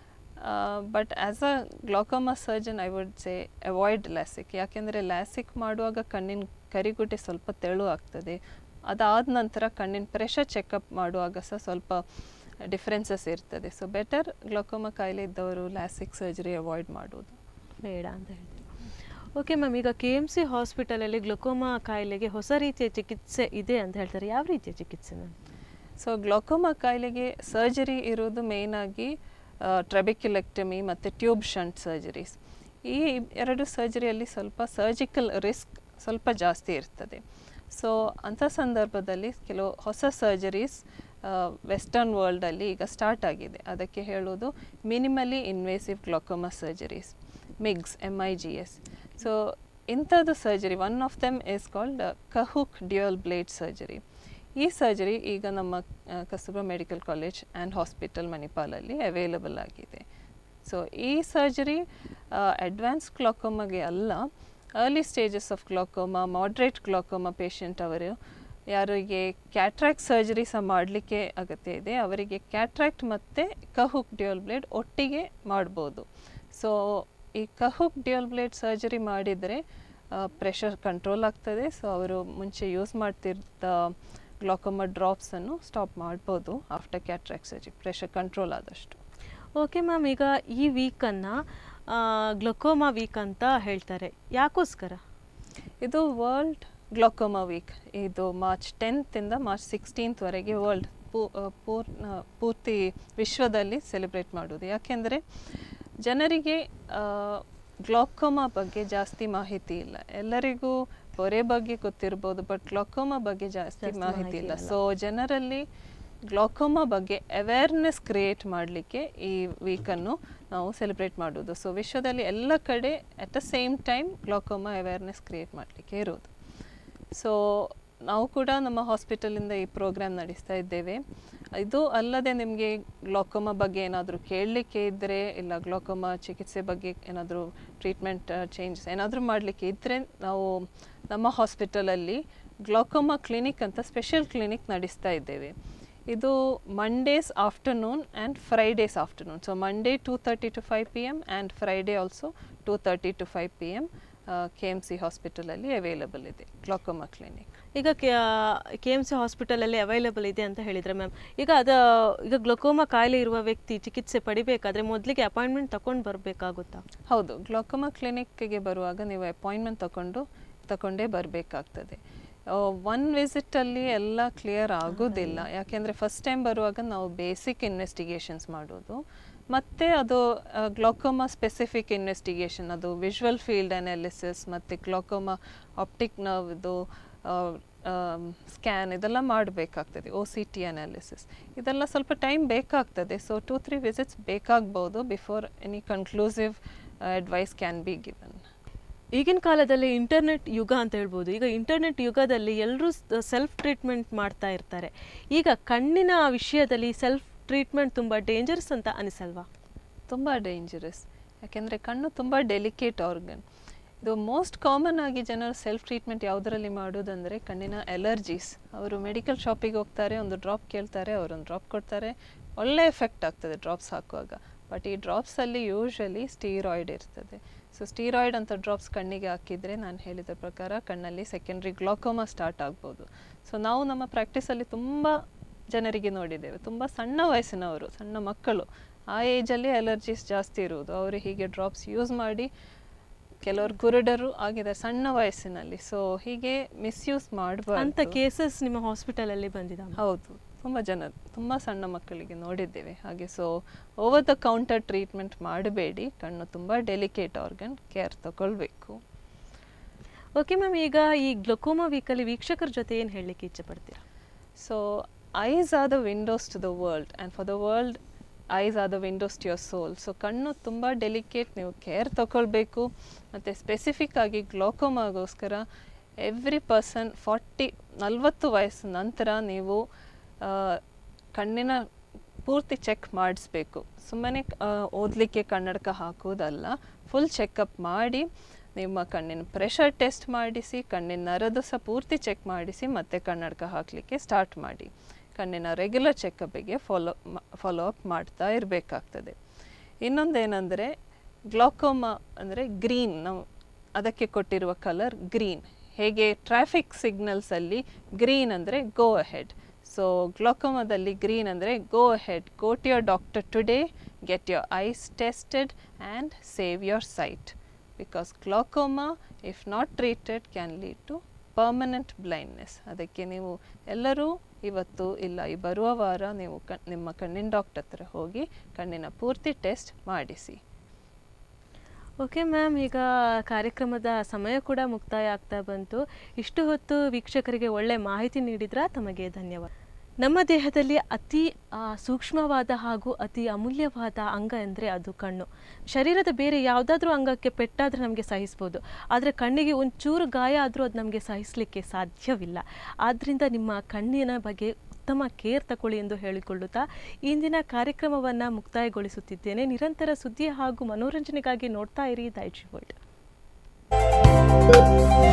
Speaker 2: but as a glaucoma surgeon I would say avoid LASIK ಯಾಕೆಂದರೆ ಲ್ಯಾಸಿಕ್ ಮಾಡುವಾಗ ಕಣ್ಣಿನ ಕರಿಗುಡ್ಡೆ ಸ್ವಲ್ಪ ತೆಳು ಆಗ್ತದೆ ಅದಾದ ನಂತರ ಕಣ್ಣಿನ ಪ್ರೆಷರ್ ಚೆಕಪ್ ಮಾಡುವಾಗ ಸಹ ಸ್ವಲ್ಪ ಡಿಫ್ರೆನ್ಸಸ್ ಇರ್ತದೆ ಸೊ ಬೆಟರ್ ಗ್ಲಾಕೋಮ ಕಾಯಿಲೆ ಇದ್ದವರು ಲ್ಯಾಸಿಕ್ ಸರ್ಜರಿ ಅವಾಯ್ಡ್ ಮಾಡೋದು
Speaker 1: ಬೇಡ ಅಂತ ಹೇಳ್ತೀವಿ ಓಕೆ ಮ್ಯಾಮ್ ಈಗ ಕೆ ಎಮ್ ಸಿ ಹಾಸ್ಪಿಟಲಲ್ಲಿ ಗ್ಲುಕೋಮಾ ಕಾಯಿಲೆಗೆ ಹೊಸ ರೀತಿಯ ಚಿಕಿತ್ಸೆ ಇದೆ ಅಂತ ಹೇಳ್ತಾರೆ ಯಾವ ರೀತಿಯ ಚಿಕಿತ್ಸೆ ಮ್ಯಾಮ್
Speaker 2: ಸೊ ಗ್ಲಾಕೋಮಾ ಕಾಯಿಲೆಗೆ ಸರ್ಜರಿ ಇರೋದು ಮೇಯ್ನಾಗಿ ಟ್ರೆಬಿಕ್ಯುಲೆಕ್ಟಮಿ ಮತ್ತು ಟ್ಯೂಬ್ ಶಂಟ್ ಸರ್ಜರೀಸ್ ಈ ಎರಡು ಸರ್ಜರಿಯಲ್ಲಿ ಸ್ವಲ್ಪ ಸರ್ಜಿಕಲ್ ರಿಸ್ಕ್ ಸ್ವಲ್ಪ ಜಾಸ್ತಿ ಇರ್ತದೆ ಸೊ ಅಂಥ ಸಂದರ್ಭದಲ್ಲಿ ಕೆಲವು ಹೊಸ ಸರ್ಜರೀಸ್ ವೆಸ್ಟರ್ನ್ ವರ್ಲ್ಡಲ್ಲಿ ಈಗ ಸ್ಟಾರ್ಟ್ ಆಗಿದೆ ಅದಕ್ಕೆ ಹೇಳೋದು minimally invasive glaucoma surgeries MIGS M I G S so ಇಂಥದ್ದು surgery one of them is called Kahook dual blade surgery ಈ ಸರ್ಜರಿ ಈಗ ನಮ್ಮ ಆ, Kasturba medical college and hospital ಮಣಿಪಾಲಲ್ಲಿ ಅವೈಲಬಲ್ ಆಗಿದೆ ಸೊ ಈ ಸರ್ಜರಿ ಅಡ್ವಾನ್ಸ್ ಗ್ಲಾಕೋಮಗೆ ಅಲ್ಲ early stages of glaucoma moderate glaucoma patient ಅವರು ಯಾರಿಗೆ ಕ್ಯಾಟ್ರಾಕ್ಟ್ ಸರ್ಜರಿ ಸಹ ಮಾಡಲಿಕ್ಕೆ ಅಗತ್ಯ ಇದೆ ಅವರಿಗೆ ಕ್ಯಾಟ್ರಾಕ್ಟ್ ಮತ್ತು ಕಹುಕ್ ಡ್ಯೂಯಲ್ ಬ್ಲೇಡ್ ಒಟ್ಟಿಗೆ ಮಾಡ್ಬೋದು ಸೊ ಈ ಕಹುಕ್ ಡ್ಯೂಯಲ್ ಬ್ಲೇಡ್ ಸರ್ಜರಿ ಮಾಡಿದರೆ ಪ್ರೆಷರ್ ಕಂಟ್ರೋಲ್ ಆಗ್ತದೆ ಸೊ ಅವರು ಮುಂಚೆ ಯೂಸ್ ಮಾಡ್ತಿದ್ದ ಗ್ಲಾಕೋಮಾ ಡ್ರಾಪ್ಸನ್ನು ಸ್ಟಾಪ್ ಮಾಡ್ಬೋದು after cataract surgery pressure control ಆದಷ್ಟು
Speaker 1: ಓಕೆ ಮ್ಯಾಮ್ ಈಗ ಈ ವೀಕನ್ನು ಗ್ಲುಕೋಮಾ ವೀಕ್ ಅಂತ ಹೇಳ್ತಾರೆ ಯಾಕೋಸ್ಕರ
Speaker 2: ಇದು ವರ್ಲ್ಡ್ ಗ್ಲಾಕೋಮಾ ವೀಕ್ ಇದು ಮಾರ್ಚ್ ಟೆಂತಿಂದ ಮಾರ್ಚ್ ಸಿಕ್ಸ್ಟೀನ್ತ್ವರೆಗೆ ವರ್ಲ್ಡ್ ಪೂ ಆ, ಪೂರ್ಣ ಪೂರ್ತಿ ವಿಶ್ವದಲ್ಲಿ ಸೆಲೆಬ್ರೇಟ್ ಮಾಡೋದು ಯಾಕೆಂದರೆ ಜನರಿಗೆ ಗ್ಲಾಕೋಮಾ ಬಗ್ಗೆ ಜಾಸ್ತಿ ಮಾಹಿತಿ ಇಲ್ಲ ಎಲ್ಲರಿಗೂ ಪೊರೆ ಬಗ್ಗೆ ಗೊತ್ತಿರ್ಬೋದು ಬಟ್ ಗ್ಲಾಕೋಮಾ ಬಗ್ಗೆ ಜಾಸ್ತಿ
Speaker 1: ಜಾಸ್ತಿ
Speaker 2: ಮಾಹಿತಿ
Speaker 1: ಮಾಹಿತಿ
Speaker 2: ಇಲ್ಲ
Speaker 1: ಇರಲ್ಲ.
Speaker 2: ಸೊ ಜನರಲ್ಲಿ ಗ್ಲಾಕೋಮಾ ಬಗ್ಗೆ ಅವೇರ್ನೆಸ್ ಕ್ರಿಯೇಟ್ ಮಾಡಲಿಕ್ಕೆ ಈ ವೀಕನ್ನು ನಾವು ಸೆಲೆಬ್ರೇಟ್ ಮಾಡೋದು ಸೊ ವಿಶ್ವದಲ್ಲಿ ಎಲ್ಲ ಕಡೆ at the same time glaucoma awareness create ಮಾಡಲಿಕ್ಕೆ ಇರೋದು ಸೊ ನಾವು ಕೂಡ ನಮ್ಮ ಹಾಸ್ಪಿಟಲಿಂದ ಈ ಪ್ರೋಗ್ರಾಮ್ ನಡೆಸ್ತಾ ಇದ್ದೇವೆ ಇದು ಅಲ್ಲದೆ ನಿಮಗೆ ಗ್ಲಾಕೋಮಾ ಬಗ್ಗೆ ಏನಾದರೂ ಕೇಳಲಿಕ್ಕೆ ಇದ್ದರೆ ಇಲ್ಲ ಗ್ಲಾಕೋಮಾ ಚಿಕಿತ್ಸೆ ಬಗ್ಗೆ ಏನಾದರೂ ಟ್ರೀಟ್ಮೆಂಟ್ ಚೇಂಜಸ್ ಏನಾದರೂ ಮಾಡಲಿಕ್ಕೆ ಇದ್ದರೆ ನಾವು ನಮ್ಮ ಹಾಸ್ಪಿಟಲಲ್ಲಿ ಗ್ಲಾಕೋಮಾ ಕ್ಲಿನಿಕ್ ಅಂತ ಸ್ಪೆಷಲ್ ಕ್ಲಿನಿಕ್ ನಡೆಸ್ತಾ ಇದ್ದೇವೆ ಇದು Mondays afternoon and Fridays afternoon so Monday two thirty to five P M and Friday also two thirty to five P M K M C ಹಾಸ್ಪಿಟಲಲ್ಲಿ ಅವೈಲಬಲ್ ಇದೆ ಗ್ಲಾಕೋಮಾ ಕ್ಲಿನಿಕ್
Speaker 1: ಈಗ K M C ಹಾಸ್ಪಿಟಲಲ್ಲಿ available ಇದೆ ಅಂತ ಹೇಳಿದ್ರೆ ma'am ಈಗ ಅದು ಈಗ ಗ್ಲುಕೋಮಾ ಕಾಯಿಲೆ ಇರುವ ವ್ಯಕ್ತಿ ಚಿಕಿತ್ಸೆ ಪಡಿಬೇಕಾದ್ರೆ ಮೊದಲಿಗೆ ಅಪಾಯಿಂಟ್ಮೆಂಟ್ ತಗೊಂಡು ಬರಬೇಕಾಗುತ್ತಾ
Speaker 2: ಹೌದು ಗ್ಲಾಕೋಮಾ ಕ್ಲಿನಿಕ್ಗೆ ಬರುವಾಗ ನೀವು ಅಪಾಯಿಂಟ್ಮೆಂಟ್ ತಗೊಂಡು ತಗೊಂಡೇ ಬರಬೇಕಾಗ್ತದೆ ಒನ್ ವಿಸಿಟಲ್ಲಿ ಎಲ್ಲ ಕ್ಲಿಯರ್ ಆಗೋದಿಲ್ಲ ಯಾಕೆಂದರೆ ಫಸ್ಟ್ ಟೈಮ್ ಬರುವಾಗ ನಾವು ಬೇಸಿಕ್ ಇನ್ವೆಸ್ಟಿಗೇಷನ್ಸ್ ಮಾಡೋದು ಮತ್ತು ಅದು ಗ್ಲಾಕೋಮಾ ಸ್ಪೆಸಿಫಿಕ್ ಇನ್ವೆಸ್ಟಿಗೇಷನ್ ಅದು ವಿಜುವಲ್ ಫೀಲ್ಡ್ ಅನಾಲಿಸಿಸ್ ಮತ್ತು ಗ್ಲಾಕೋಮಾ ಆಪ್ಟಿಕ್ ನರ್ವ್ದು ಸ್ಕ್ಯಾನ್ ಇದೆಲ್ಲ ಮಾಡಬೇಕಾಗ್ತದೆ ಒ ಸಿ ಟಿ ಅನಾಲಿಸಿಸ್ ಇದೆಲ್ಲ ಸ್ವಲ್ಪ ಟೈಮ್ ಬೇಕಾಗ್ತದೆ ಸೊ ಟೂ ತ್ರೀ ವಿಸಿಟ್ಸ್ ಬೇಕಾಗ್ಬೋದು before any conclusive advice can be given
Speaker 1: ಈಗಿನ ಕಾಲದಲ್ಲಿ ಇಂಟರ್ನೆಟ್ ಯುಗ ಅಂತ ಹೇಳ್ಬೋದು ಈಗ ಇಂಟರ್ನೆಟ್ ಯುಗದಲ್ಲಿ ಎಲ್ಲರೂ ಸೆಲ್ಫ್ ಟ್ರೀಟ್ಮೆಂಟ್ ಮಾಡ್ತಾ ಇರ್ತಾರೆ ಈಗ ಕಣ್ಣಿನ ವಿಷಯದಲ್ಲಿ ಸೆಲ್ಫ್ ಟ್ರೀಟ್ಮೆಂಟ್ ತುಂಬ ಡೇಂಜರ್ಸ್ ಅಂತ ಅನಿಸಲ್ವಾ
Speaker 2: ತುಂಬ ಡೇಂಜರಸ್ ಯಾಕೆಂದರೆ ಕಣ್ಣು ತುಂಬ ಡೆಲಿಕೇಟ್ ಆರ್ಗನ್ ಇದು ಮೋಸ್ಟ್ ಕಾಮನ್ ಆಗಿ ಜನರು ಸೆಲ್ಫ್ ಟ್ರೀಟ್ಮೆಂಟ್ ಯಾವುದರಲ್ಲಿ ಮಾಡೋದಂದರೆ ಕಣ್ಣಿನ ಎಲರ್ಜೀಸ್ ಅವರು ಮೆಡಿಕಲ್ ಶಾಪಿಗೆ ಹೋಗ್ತಾರೆ ಒಂದು ಡ್ರಾಪ್ ಕೇಳ್ತಾರೆ ಅವರೊಂದು ಡ್ರಾಪ್ ಕೊಡ್ತಾರೆ ಒಳ್ಳೆ ಎಫೆಕ್ಟ್ ಆಗ್ತದೆ ಡ್ರಾಪ್ಸ್ ಹಾಕುವಾಗ ಬಟ್ ಈ ಡ್ರಾಪ್ಸಲ್ಲಿ ಯೂಶ್ವಲಿ ಸ್ಟೀರಾಯ್ಡ್ ಇರ್ತದೆ ಸೊ ಸ್ಟೀರಾಯ್ಡ್ ಅಂತ ಡ್ರಾಪ್ಸ್ ಕಣ್ಣಿಗೆ ಹಾಕಿದರೆ ನಾನು ಹೇಳಿದ ಪ್ರಕಾರ ಕಣ್ಣಲ್ಲಿ ಸೆಕೆಂಡ್ರಿ ಗ್ಲಾಕೋಮಾ ಸ್ಟಾರ್ಟ್ ಆಗ್ಬೋದು ಸೊ ನಾವು ನಮ್ಮ ಪ್ರಾಕ್ಟೀಸಲ್ಲಿ ತುಂಬ ಜನರಿಗೆ ನೋಡಿದ್ದೇವೆ ತುಂಬ ಸಣ್ಣ ವಯಸ್ಸಿನವರು ಸಣ್ಣ ಮಕ್ಕಳು ಆ ಏಜಲ್ಲಿ ಅಲರ್ಜೀಸ್ ಜಾಸ್ತಿ ಇರುವುದು ಅವರು ಹೀಗೆ ಡ್ರಾಪ್ಸ್ ಯೂಸ್ ಮಾಡಿ ಕೆಲವರು ಕುರುಡರು ಆಗಿದ್ದಾರೆ ಸಣ್ಣ ವಯಸ್ಸಿನಲ್ಲಿ ಸೊ ಹೀಗೆ ಮಿಸ್ಯೂಸ್
Speaker 1: ಅಂತ
Speaker 2: ಮಾಡಬಾರ್ದು
Speaker 1: ಕೇಸಸ್ ನಿಮ್ಮ ಹಾಸ್ಪಿಟಲಲ್ಲಿ ಬಂದಿದ್ದಾವೆ
Speaker 2: ಹೌದು ತುಂಬ ಜನ ತುಂಬ ಸಣ್ಣ ಮಕ್ಕಳಿಗೆ ನೋಡಿದ್ದೇವೆ ಹಾಗೆ so over the counter treatment ಮಾಡಬೇಡಿ ಕಣ್ಣು ತುಂಬ ಡೆಲಿಕೇಟ್ ಆರ್ಗನ್ ಕೇರ್ ತಗೊಳ್ಬೇಕು
Speaker 1: ಓಕೆ ಮ್ಯಾಮ್ ಈಗ ಈ ಗ್ಲೊಕೋಮಾ ವೀಕಲ್ಲಿ ವೀಕ್ಷಕರ ಜೊತೆ ಏನು ಹೇಳಲಿಕ್ಕೆ ಇಚ್ಛೆ ಪಡ್ತೀರಾ
Speaker 2: so eyes are the windows to the world and for the world eyes are the windows to your soul so ಕಣ್ಣು ತುಂಬ ಡೆಲಿಕೇಟ್ ನೀವು ಕೇರ್ ತಗೊಳ್ಬೇಕು ಮತ್ತು ಸ್ಪೆಸಿಫಿಕ್ ಆಗಿ ಗ್ಲೋಕೋಮಾಗೋಸ್ಕರ ಎವ್ರಿ ಪರ್ಸನ್ ಫಾರ್ಟಿ ನಲವತ್ತು ವಯಸ್ಸು ನಂತರ ನೀವು ಆ, ಕಣ್ಣಿನ ಪೂರ್ತಿ ಚೆಕ್ ಮಾಡಿಸ್ಬೇಕು ಸುಮ್ಮನೆ ಓದಲಿಕ್ಕೆ ಕನ್ನಡಕ ಹಾಕುವುದಲ್ಲ ಫುಲ್ ಚೆಕಪ್ ಮಾಡಿ ನಿಮ್ಮ ಕಣ್ಣಿನ ಪ್ರೆಷರ್ ಟೆಸ್ಟ್ ಮಾಡಿಸಿ ಕಣ್ಣಿನ ನರದು ಸಹ ಪೂರ್ತಿ ಚೆಕ್ ಮಾಡಿಸಿ ಮತ್ತೆ ಕನ್ನಡಕ ಹಾಕಲಿಕ್ಕೆ ಸ್ಟಾರ್ಟ್ ಮಾಡಿ ಕಣ್ಣಿನ ರೆಗ್ಯುಲರ್ ಚೆಕಪ್ಪಿಗೆ ಫಾಲೋ ಫಾಲೋ ಅಪ್ ಮಾಡ್ತಾ ಇರಬೇಕಾಗ್ತದೆ ಇನ್ನೊಂದೇನೆಂದರೆ ಗ್ಲಾಕೋಮಾ ಅಂದರೆ ಗ್ರೀನ್ ನಾವು ಅದಕ್ಕೆ ಕೊಟ್ಟಿರುವ ಕಲರ್ ಗ್ರೀನ್ ಹೇಗೆ ಟ್ರಾಫಿಕ್ ಸಿಗ್ನಲ್ಸಲ್ಲಿ ಗ್ರೀನ್ ಅಂದರೆ ಗೋ ಅಹೆಡ್ ಸೊ ಗ್ಲಾಕೋಮಾದಲ್ಲಿ ಗ್ರೀನ್ ಅಂದರೆ go ahead go to your doctor today get your eyes tested and save your sight because glaucoma if not treated can lead to permanent blindness ಅದಕ್ಕೆ ನೀವು ಎಲ್ಲರೂ ಇವತ್ತು ಇಲ್ಲ ಈ ಬರುವ ವಾರ ನೀವು ಕ ನಿಮ್ಮ ಕಣ್ಣಿನ ಡಾಕ್ಟರ್ ಹತ್ರ ಹೋಗಿ ಕಣ್ಣಿನ ಪೂರ್ತಿ ಟೆಸ್ಟ್ ಮಾಡಿಸಿ
Speaker 1: ಓಕೆ ಮ್ಯಾಮ್ ಈಗ ಕಾರ್ಯಕ್ರಮದ ಸಮಯ ಕೂಡ ಮುಕ್ತಾಯ ಆಗ್ತಾ ಬಂತು ಇಷ್ಟು ಹೊತ್ತು ವೀಕ್ಷಕರಿಗೆ ಒಳ್ಳೆ ಮಾಹಿತಿ ನೀಡಿದ್ರ ತಮಗೆ ಧನ್ಯವಾದ ನಮ್ಮ ದೇಹದಲ್ಲಿ ಅತಿ ಆ, ಸೂಕ್ಷ್ಮವಾದ ಹಾಗೂ ಅತಿ ಅಮೂಲ್ಯವಾದ ಅಂಗ ಅಂದರೆ ಅದು ಕಣ್ಣು ಶರೀರದ ಬೇರೆ ಯಾವುದಾದ್ರೂ ಅಂಗಕ್ಕೆ ಪೆಟ್ಟಾದರೆ ನಮಗೆ ಸಹಿಸ್ಬೋದು ಆದರೆ ಕಣ್ಣಿಗೆ ಒಂಚೂರು ಗಾಯ ಆದರೂ ಅದು ನಮಗೆ ಸಹಿಸಲಿಕ್ಕೆ ಸಾಧ್ಯವಿಲ್ಲ ಆದ್ದರಿಂದ ನಿಮ್ಮ ಕಣ್ಣಿನ ಬಗ್ಗೆ ಉತ್ತಮ ಕೇರ್ ತಗೊಳ್ಳಿ ಎಂದು ಹೇಳಿಕೊಳ್ಳುತ್ತಾ ಇಂದಿನ ಕಾರ್ಯಕ್ರಮವನ್ನು ಮುಕ್ತಾಯಗೊಳಿಸುತ್ತಿದ್ದೇನೆ ನಿರಂತರ ಸುದ್ದಿ ಹಾಗೂ ಮನೋರಂಜನೆಗಾಗಿ ನೋಡ್ತಾ ಇರಿ ದೈಜಿ ವರ್ಲ್ಡ್